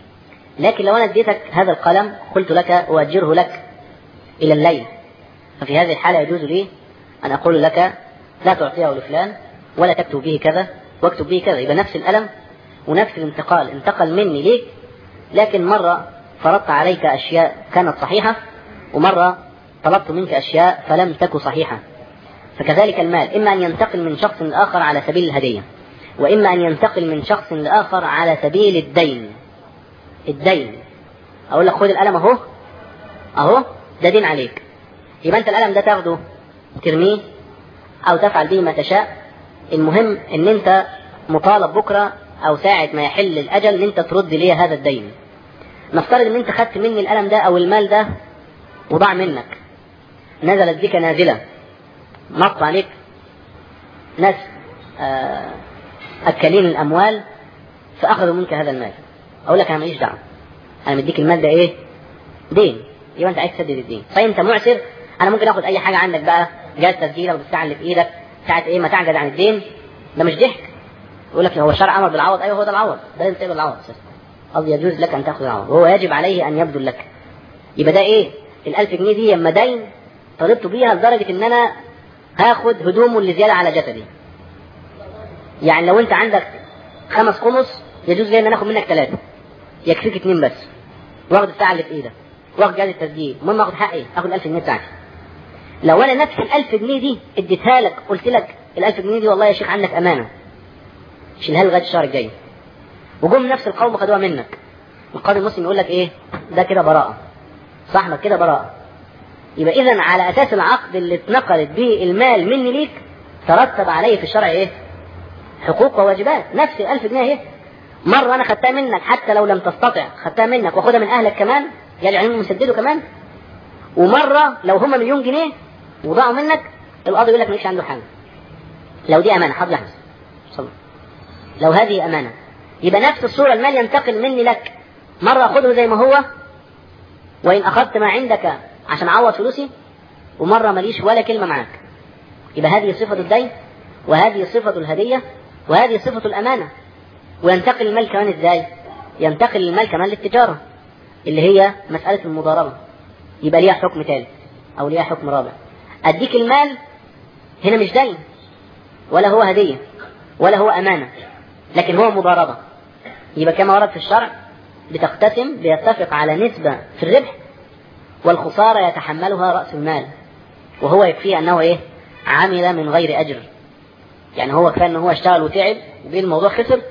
A: لكن لو أنا اديتك هذا القلم قلت لك أؤجره لك إلى الليل ففي هذه الحالة يجوز لي أن أقول لك لا تعطيه لفلان ولا تكتب به كذا واكتب به كذا يبقى نفس القلم ونفس الانتقال انتقل مني ليك لكن مرة فرضت عليك أشياء كانت صحيحة ومرة طلبت منك أشياء فلم تك صحيحة فكذلك المال إما أن ينتقل من شخص لآخر على سبيل الهدية وإما أن ينتقل من شخص لآخر على سبيل الدين الدين أقول لك خذ القلم أهو أهو ده دين عليك يبقى أنت القلم ده تاخده ترميه أو تفعل به ما تشاء المهم إن أنت مطالب بكرة أو ساعة ما يحل الأجل إن أنت ترد لي هذا الدين نفترض إن أنت خدت مني القلم ده أو المال ده وضاع منك نزلت بك نازلة نط عليك ناس أكلين الأموال فأخذوا منك هذا المال أقول لك أنا ماليش دعوة أنا مديك المال ده إيه؟ دين يبقى أنت عايز تسدد الدين طيب أنت معسر أنا ممكن آخد أي حاجة عندك بقى جهاز تسجيلك بالساعة اللي في إيدك ساعة إيه ما تعجز عن الدين ده مش ضحك يقول لك هو الشرع أمر بالعوض أيوه هو ده العوض ده لازم تقبل العوض أساسا قصدي يجوز لك أن تأخذ العوض وهو يجب عليه أن يبذل لك يبقى ده إيه الألف جنيه دي يما دين طلبت بيها لدرجة إن أنا هاخد هدومه اللي زيادة على جسدي يعني لو أنت عندك خمس قمص يجوز لي إن أنا آخد منك ثلاثة يكفيك اتنين بس واخد الساعة اللي في إيدك واخد جهاز التسجيل المهم اخد حقي اخد ال 1000 جنيه بتاعتي لو انا نفس ال 1000 جنيه دي اديتها لك قلت لك ال 1000 جنيه دي والله يا شيخ عندك امانه شيلها لغايه الشهر الجاي وجم نفس القوم خدوها منك القاضي المسلم يقول لك ايه ده كده براءه صاحبك كده براءه يبقى اذا على اساس العقد اللي اتنقلت به المال مني ليك ترتب عليه في الشرع ايه حقوق وواجبات نفس ال 1000 جنيه اهي مره انا خدتها منك حتى لو لم تستطع خدتها منك واخدها من اهلك كمان يعني عليهم مسدده كمان ومره لو هم مليون جنيه وضاعوا منك القاضي يقول لك مالكش عنده حاجه لو دي امانه حاضر لحظه صلى لو هذه امانه يبقى نفس الصوره المال ينتقل مني لك مره اخذه زي ما هو وان اخذت ما عندك عشان اعوض فلوسي ومره ماليش ولا كلمه معاك يبقى هذه صفه الدين وهذه صفه الهديه وهذه صفه الامانه وينتقل المال كمان ازاي ينتقل المال كمان للتجاره اللي هي مساله المضاربه يبقى ليها حكم ثالث او ليها حكم رابع اديك المال هنا مش دين ولا هو هديه ولا هو امانه لكن هو مضاربه يبقى كما ورد في الشرع بتقتسم بيتفق على نسبه في الربح والخساره يتحملها راس المال وهو يكفيه انه ايه عمل من غير اجر يعني هو كفايه ان هو اشتغل وتعب وبين الموضوع خسر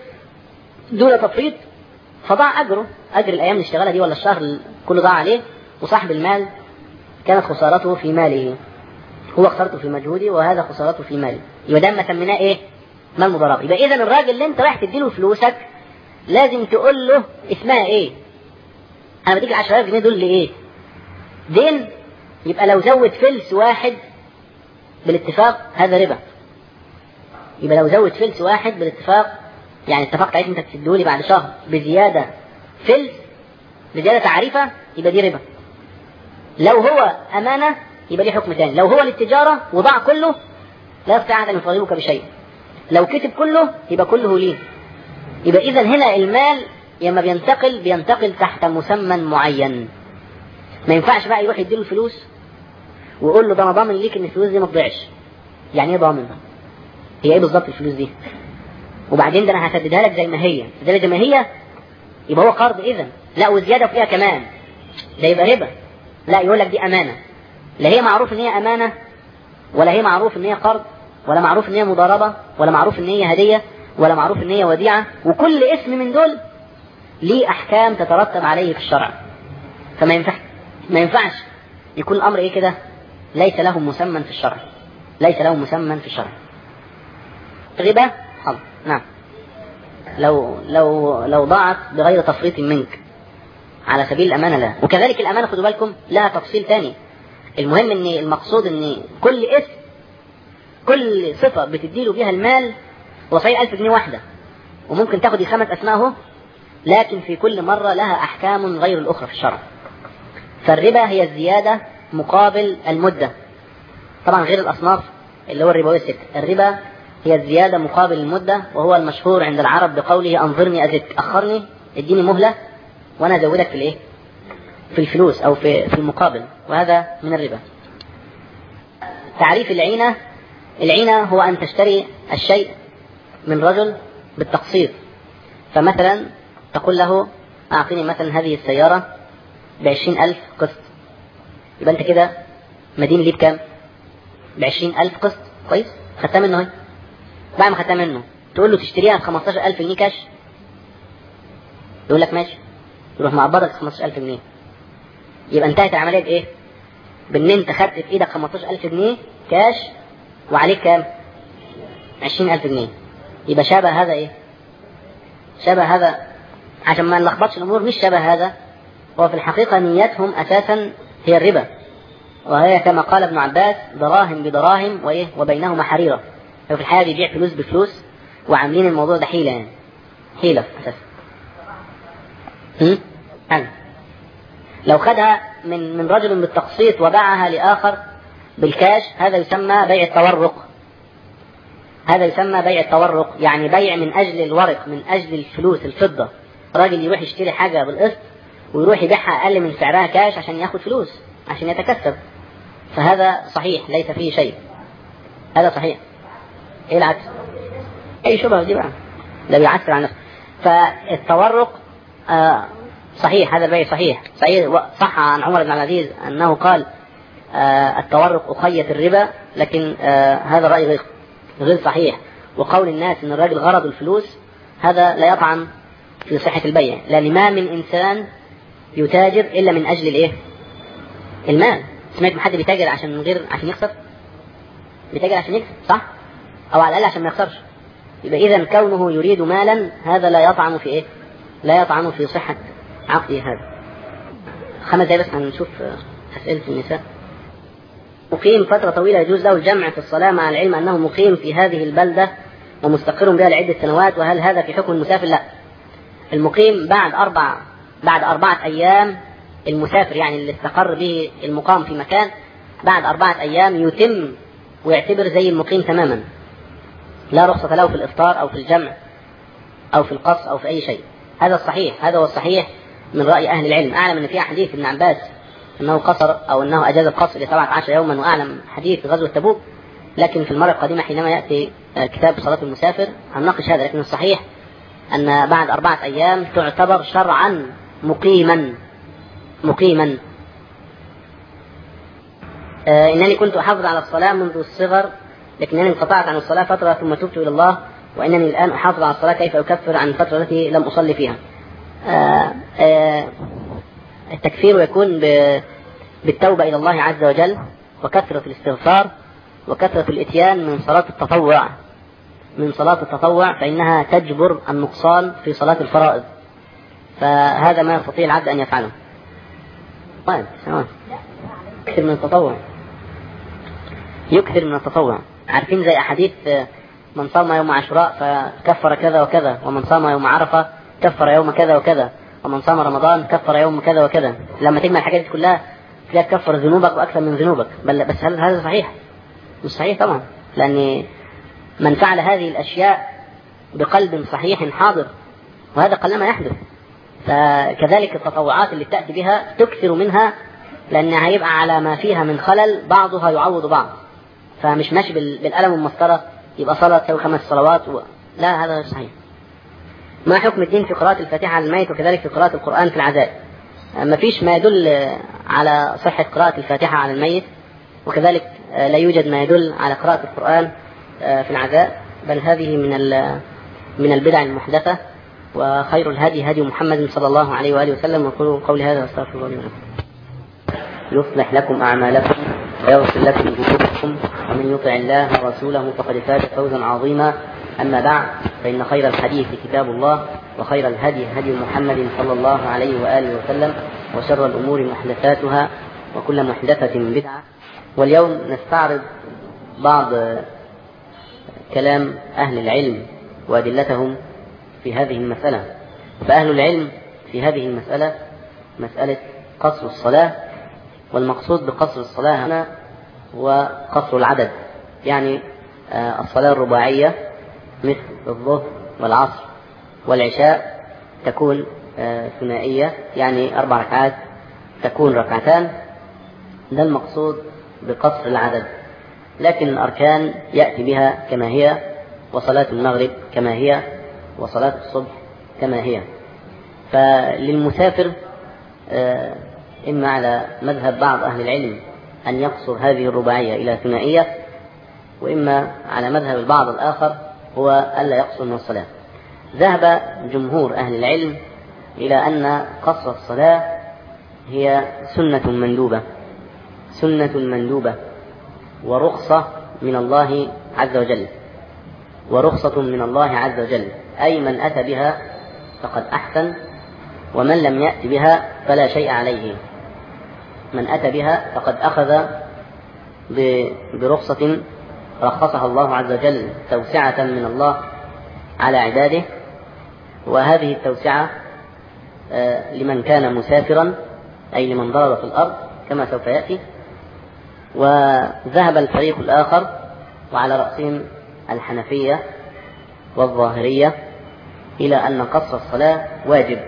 A: دون تفريط فضاع اجره اجر الايام اللي اشتغلها دي ولا الشهر كله ضاع عليه وصاحب المال كانت خسارته في ماله هو خسارته في مجهوده وهذا خسارته في ماله يبقى ده ما سميناه ايه مال مضاربه يبقى اذا الراجل اللي انت رايح تديله فلوسك لازم تقول له اسمها ايه انا بديك ال 10000 جنيه دول لايه دين يبقى لو زود فلس واحد بالاتفاق هذا ربا يبقى لو زود فلس واحد بالاتفاق يعني اتفقت عليك انت تسدهولي بعد شهر بزياده فلس بزياده تعريفه يبقى دي ربا لو هو امانه يبقى ليه حكم ثاني لو هو للتجاره وضاع كله لا يستطيع احد ان يطالبك بشيء لو كتب كله يبقى كله ليه يبقى اذا هنا المال لما بينتقل بينتقل تحت مسمى معين ما ينفعش بقى يروح يديله الفلوس ويقول له ده انا ضامن ليك ان الفلوس دي ما تضيعش يعني ايه ضامن هي ايه بالظبط الفلوس دي وبعدين ده انا هسددها لك زي ما هي هسددها زي ما هي يبقى هو قرض اذا لا وزياده فيها كمان ده يبقى ربا لا يقول لك دي امانه لا هي معروف ان هي امانه ولا هي معروف ان هي قرض ولا معروف ان هي مضاربه ولا معروف ان هي هديه ولا معروف ان هي وديعه وكل اسم من دول ليه احكام تترتب عليه في الشرع فما ينفع ما ينفعش يكون الامر ايه كده ليس له مسمى في الشرع ليس له مسمى في الشرع ربا حظ نعم لو لو لو ضاعت بغير تفريط منك على سبيل الامانه لا وكذلك الامانه خدوا بالكم لها تفصيل ثاني المهم ان المقصود ان كل اسم كل صفه بتديله بيها المال هو صحيح 1000 جنيه واحده وممكن تاخد خمس اسماء اهو لكن في كل مره لها احكام غير الاخرى في الشرع فالربا هي الزياده مقابل المده طبعا غير الاصناف اللي هو الربويه الست الربا هي الزيادة مقابل المدة وهو المشهور عند العرب بقوله أنظرني أزدك أخرني اديني مهلة وأنا أزودك في الإيه؟ في الفلوس أو في في المقابل وهذا من الربا. تعريف العينة العينة هو أن تشتري الشيء من رجل بالتقسيط فمثلا تقول له أعطيني مثلا هذه السيارة بعشرين ألف قسط يبقى أنت كده مدين ليه بكام؟ بعشرين ألف قسط كويس؟ خدتها منه اهي بعد ما خدتها منه تقول له تشتريها ب 15000 جنيه كاش يقول لك ماشي يروح معبرك 15000 جنيه يبقى انتهت العمليه بايه؟ بان انت خدت في ايدك 15000 جنيه كاش وعليك كام؟ 20000 جنيه يبقى شبه هذا ايه؟ شبه هذا عشان ما نلخبطش الامور مش شبه هذا هو في الحقيقه نيتهم اساسا هي الربا وهي كما قال ابن عباس دراهم بدراهم وايه وبينهما حريره ففي الحقيقه بيبيع فلوس بفلوس وعاملين الموضوع ده حيله يعني حيله اساسا هم؟ لو خدها من من رجل بالتقسيط وباعها لاخر بالكاش هذا يسمى بيع التورق هذا يسمى بيع التورق يعني بيع من اجل الورق من اجل الفلوس الفضه راجل يروح يشتري حاجة بالقسط ويروح يبيعها أقل من سعرها كاش عشان ياخد فلوس عشان يتكسب فهذا صحيح ليس فيه شيء هذا صحيح ايه العكس اي شبهه دي بقى ده بيعسر على نفسه فالتورق آه صحيح هذا البيع صحيح صحيح صح عن عمر بن العزيز انه قال آه التورق اخية الربا لكن آه هذا الراي غير غير صحيح وقول الناس ان الراجل غرض الفلوس هذا لا يطعن في صحة البيع لأن ما من إنسان يتاجر إلا من أجل الإيه؟ المال سمعت حد بيتاجر عشان من غير عشان يخسر بيتاجر عشان يكسب صح او على الاقل عشان ما يخسرش يبقى اذا كونه يريد مالا هذا لا يطعن في ايه لا يطعن في صحة عقده هذا خمس دقايق بس هنشوف أسئلة النساء مقيم فترة طويلة يجوز له الجمع في الصلاة مع العلم أنه مقيم في هذه البلدة ومستقر بها لعدة سنوات وهل هذا في حكم المسافر؟ لا. المقيم بعد أربع بعد أربعة أيام المسافر يعني اللي استقر به المقام في مكان بعد أربعة أيام يتم ويعتبر زي المقيم تماما لا رخصة له في الإفطار أو في الجمع أو في القص أو في أي شيء هذا الصحيح هذا هو الصحيح من رأي أهل العلم أعلم أن في حديث ابن عباس أنه قصر أو أنه أجاز القصر لسبعة عشر يوما وأعلم حديث غزوة تبوك لكن في المرة القادمة حينما يأتي كتاب صلاة المسافر هنناقش هذا لكن الصحيح أن بعد أربعة أيام تعتبر شرعا مقيما مقيما آه إنني كنت أحافظ على الصلاة منذ الصغر لكنني انقطعت عن الصلاة فترة ثم تبت إلى الله وإنني الآن أحافظ على الصلاة كيف أكفر عن الفترة التي لم أصلي فيها آه آه التكفير يكون بالتوبة إلى الله عز وجل وكثرة الاستغفار وكثرة الإتيان من صلاة التطوع من صلاة التطوع فإنها تجبر النقصان في صلاة الفرائض فهذا ما يستطيع العبد أن يفعله طيب سواء يكثر من التطوع يكثر من التطوع عارفين زي أحاديث من صام يوم عاشوراء فكفر كذا وكذا ومن صام يوم عرفة كفر يوم كذا وكذا ومن صام رمضان كفر يوم كذا وكذا لما تجمع الحاجات دي كلها تلاقي تكفر ذنوبك وأكثر من ذنوبك بل بس هل هذا صحيح؟ مش صحيح طبعا لأن من فعل هذه الأشياء بقلب صحيح حاضر وهذا قلما يحدث فكذلك التطوعات اللي تأتي بها تكثر منها لأن هيبقى على ما فيها من خلل بعضها يعوض بعض فمش ماشي بالقلم والمسطرة يبقى صلاة تساوي خمس صلوات و... لا هذا صحيح ما حكم الدين في قراءة الفاتحة على الميت وكذلك في قراءة القرآن في العزاء ما فيش ما يدل على صحة قراءة الفاتحة على الميت وكذلك لا يوجد ما يدل على قراءة القرآن في العزاء بل هذه من من البدع المحدثة وخير الهدي هدي محمد صلى الله عليه وآله وسلم وقولوا قولي هذا واستغفر الله لكم يصلح لكم أعمالكم ويغفر لكم ذنوبكم ومن يطع الله ورسوله فقد فاز فوزا عظيما أما بعد فإن خير الحديث كتاب الله وخير الهدي هدي محمد صلى الله عليه وآله وسلم وشر الأمور محدثاتها وكل محدثة بدعة واليوم نستعرض بعض كلام أهل العلم وأدلتهم في هذه المسألة فأهل العلم في هذه المسألة مسألة قصر الصلاة والمقصود بقصر الصلاة هنا هو قصر العدد يعني الصلاة الرباعية مثل الظهر والعصر والعشاء تكون ثنائية يعني أربع ركعات تكون ركعتان ده المقصود بقصر العدد لكن الأركان يأتي بها كما هي وصلاة المغرب كما هي وصلاة الصبح كما هي فللمسافر إما على مذهب بعض أهل العلم أن يقصر هذه الرباعية إلى ثنائية وإما على مذهب البعض الآخر هو ألا يقصر من الصلاة ذهب جمهور أهل العلم إلى أن قصر الصلاة هي سنة مندوبة سنة مندوبة ورخصة من الله عز وجل ورخصة من الله عز وجل أي من أتى بها فقد أحسن ومن لم يأت بها فلا شيء عليه من أتى بها فقد أخذ برخصة رخصها الله عز وجل توسعة من الله على عباده وهذه التوسعة لمن كان مسافرا أي لمن ضرب في الأرض كما سوف يأتي وذهب الفريق الآخر وعلى رأسهم الحنفية والظاهرية إلى أن قصر الصلاة واجب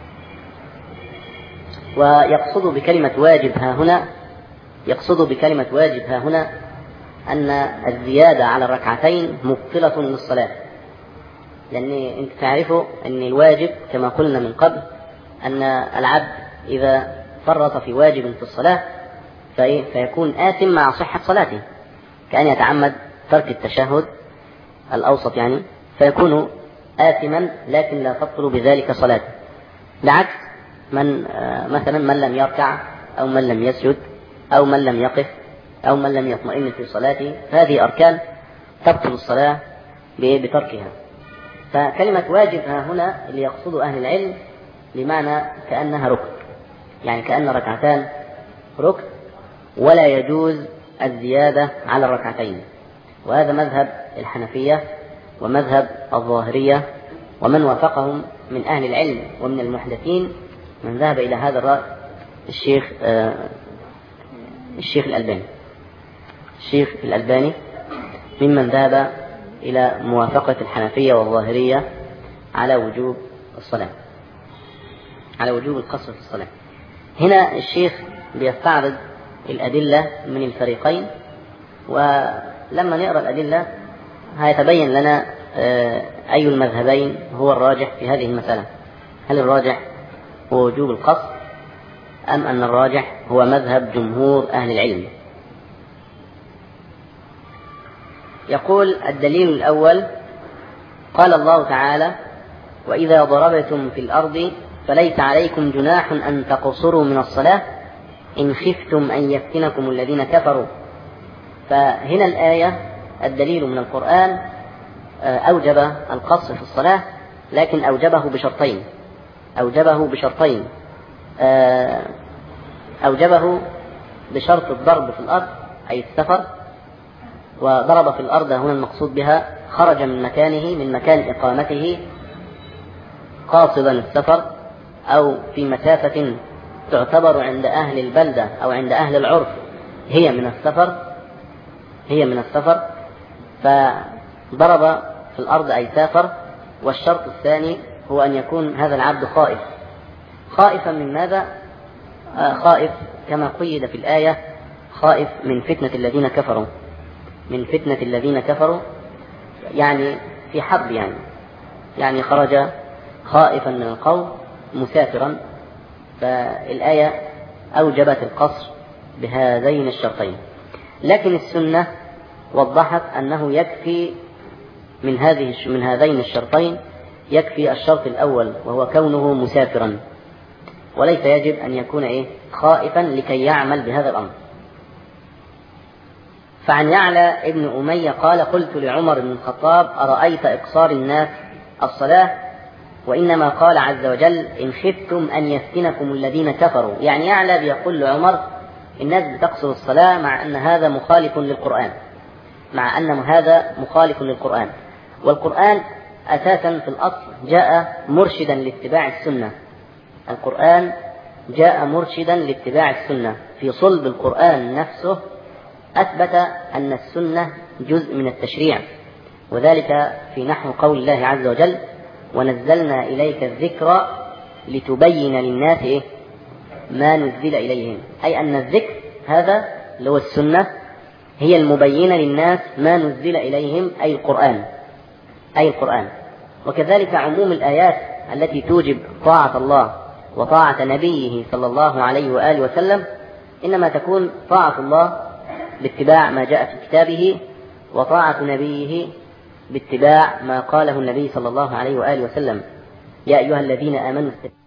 A: ويقصد بكلمة واجب ها هنا يقصد بكلمة واجب ها هنا أن الزيادة على الركعتين مبطلة للصلاة لأن أنت تعرفوا أن الواجب كما قلنا من قبل أن العبد إذا فرط في واجب في الصلاة فيكون آثم مع صحة صلاته كأن يتعمد ترك التشهد الأوسط يعني فيكون آثما لكن لا تبطل بذلك صلاته بعكس من آه، مثلا من لم يركع أو من لم يسجد أو من لم يقف أو من لم يطمئن في صلاته هذه أركان تبطل الصلاة بتركها فكلمة واجب ها هنا اللي يقصد أهل العلم بمعنى كأنها ركن يعني كأن ركعتان ركن ولا يجوز الزيادة على الركعتين وهذا مذهب الحنفية ومذهب الظاهرية ومن وافقهم من أهل العلم ومن المحدثين من ذهب إلى هذا الرأي الشيخ آه الشيخ الألباني الشيخ الألباني ممن ذهب إلى موافقة الحنفية والظاهرية على وجوب الصلاة على وجوب القصر في الصلاة هنا الشيخ بيستعرض الأدلة من الفريقين ولما نقرأ الأدلة هيتبين لنا آه، أي المذهبين هو الراجح في هذه المسألة هل الراجح هو وجوب القصر أم أن الراجح هو مذهب جمهور أهل العلم يقول الدليل الأول قال الله تعالى وإذا ضربتم في الأرض فليس عليكم جناح أن تقصروا من الصلاة إن خفتم أن يفتنكم الذين كفروا فهنا الآية الدليل من القرآن آه، أوجب القصر في الصلاة لكن أوجبه بشرطين أوجبه بشرطين آه، أوجبه بشرط الضرب في الأرض أي السفر وضرب في الأرض هنا المقصود بها خرج من مكانه من مكان إقامته قاصدا السفر أو في مسافة تعتبر عند أهل البلدة أو عند أهل العرف هي من السفر هي من السفر فضرب في الأرض أي سافر والشرط الثاني هو أن يكون هذا العبد خائف خائفا من ماذا؟ آه خائف كما قيد في الآية خائف من فتنة الذين كفروا من فتنة الذين كفروا يعني في حرب يعني يعني خرج خائفا من القوم مسافرا فالآية أوجبت القصر بهذين الشرطين لكن السنة وضحت أنه يكفي من هذه من هذين الشرطين يكفي الشرط الأول وهو كونه مسافرا وليس يجب أن يكون إيه خائفا لكي يعمل بهذا الأمر فعن يعلى ابن أمية قال قلت لعمر بن الخطاب أرأيت إقصار الناس الصلاة وإنما قال عز وجل إن خفتم أن يفتنكم الذين كفروا يعني يعلى بيقول لعمر الناس بتقصر الصلاة مع أن هذا مخالف للقرآن مع أن هذا مخالف للقرآن والقرآن أساسا في الأصل جاء مرشدا لاتباع السنة القرآن جاء مرشدا لاتباع السنة في صلب القرآن نفسه أثبت أن السنة جزء من التشريع وذلك في نحو قول الله عز وجل ونزلنا إليك الذكر لتبين للناس إيه؟ ما نزل إليهم أي أن الذكر هذا اللي هو السنة هي المبينة للناس ما نزل إليهم أي القرآن أي القرآن وكذلك عموم الآيات التي توجب طاعة الله وطاعة نبيه صلى الله عليه وآله وسلم إنما تكون طاعة الله باتباع ما جاء في كتابه وطاعة نبيه باتباع ما قاله النبي صلى الله عليه وآله وسلم يا أيها الذين آمنوا استقيموا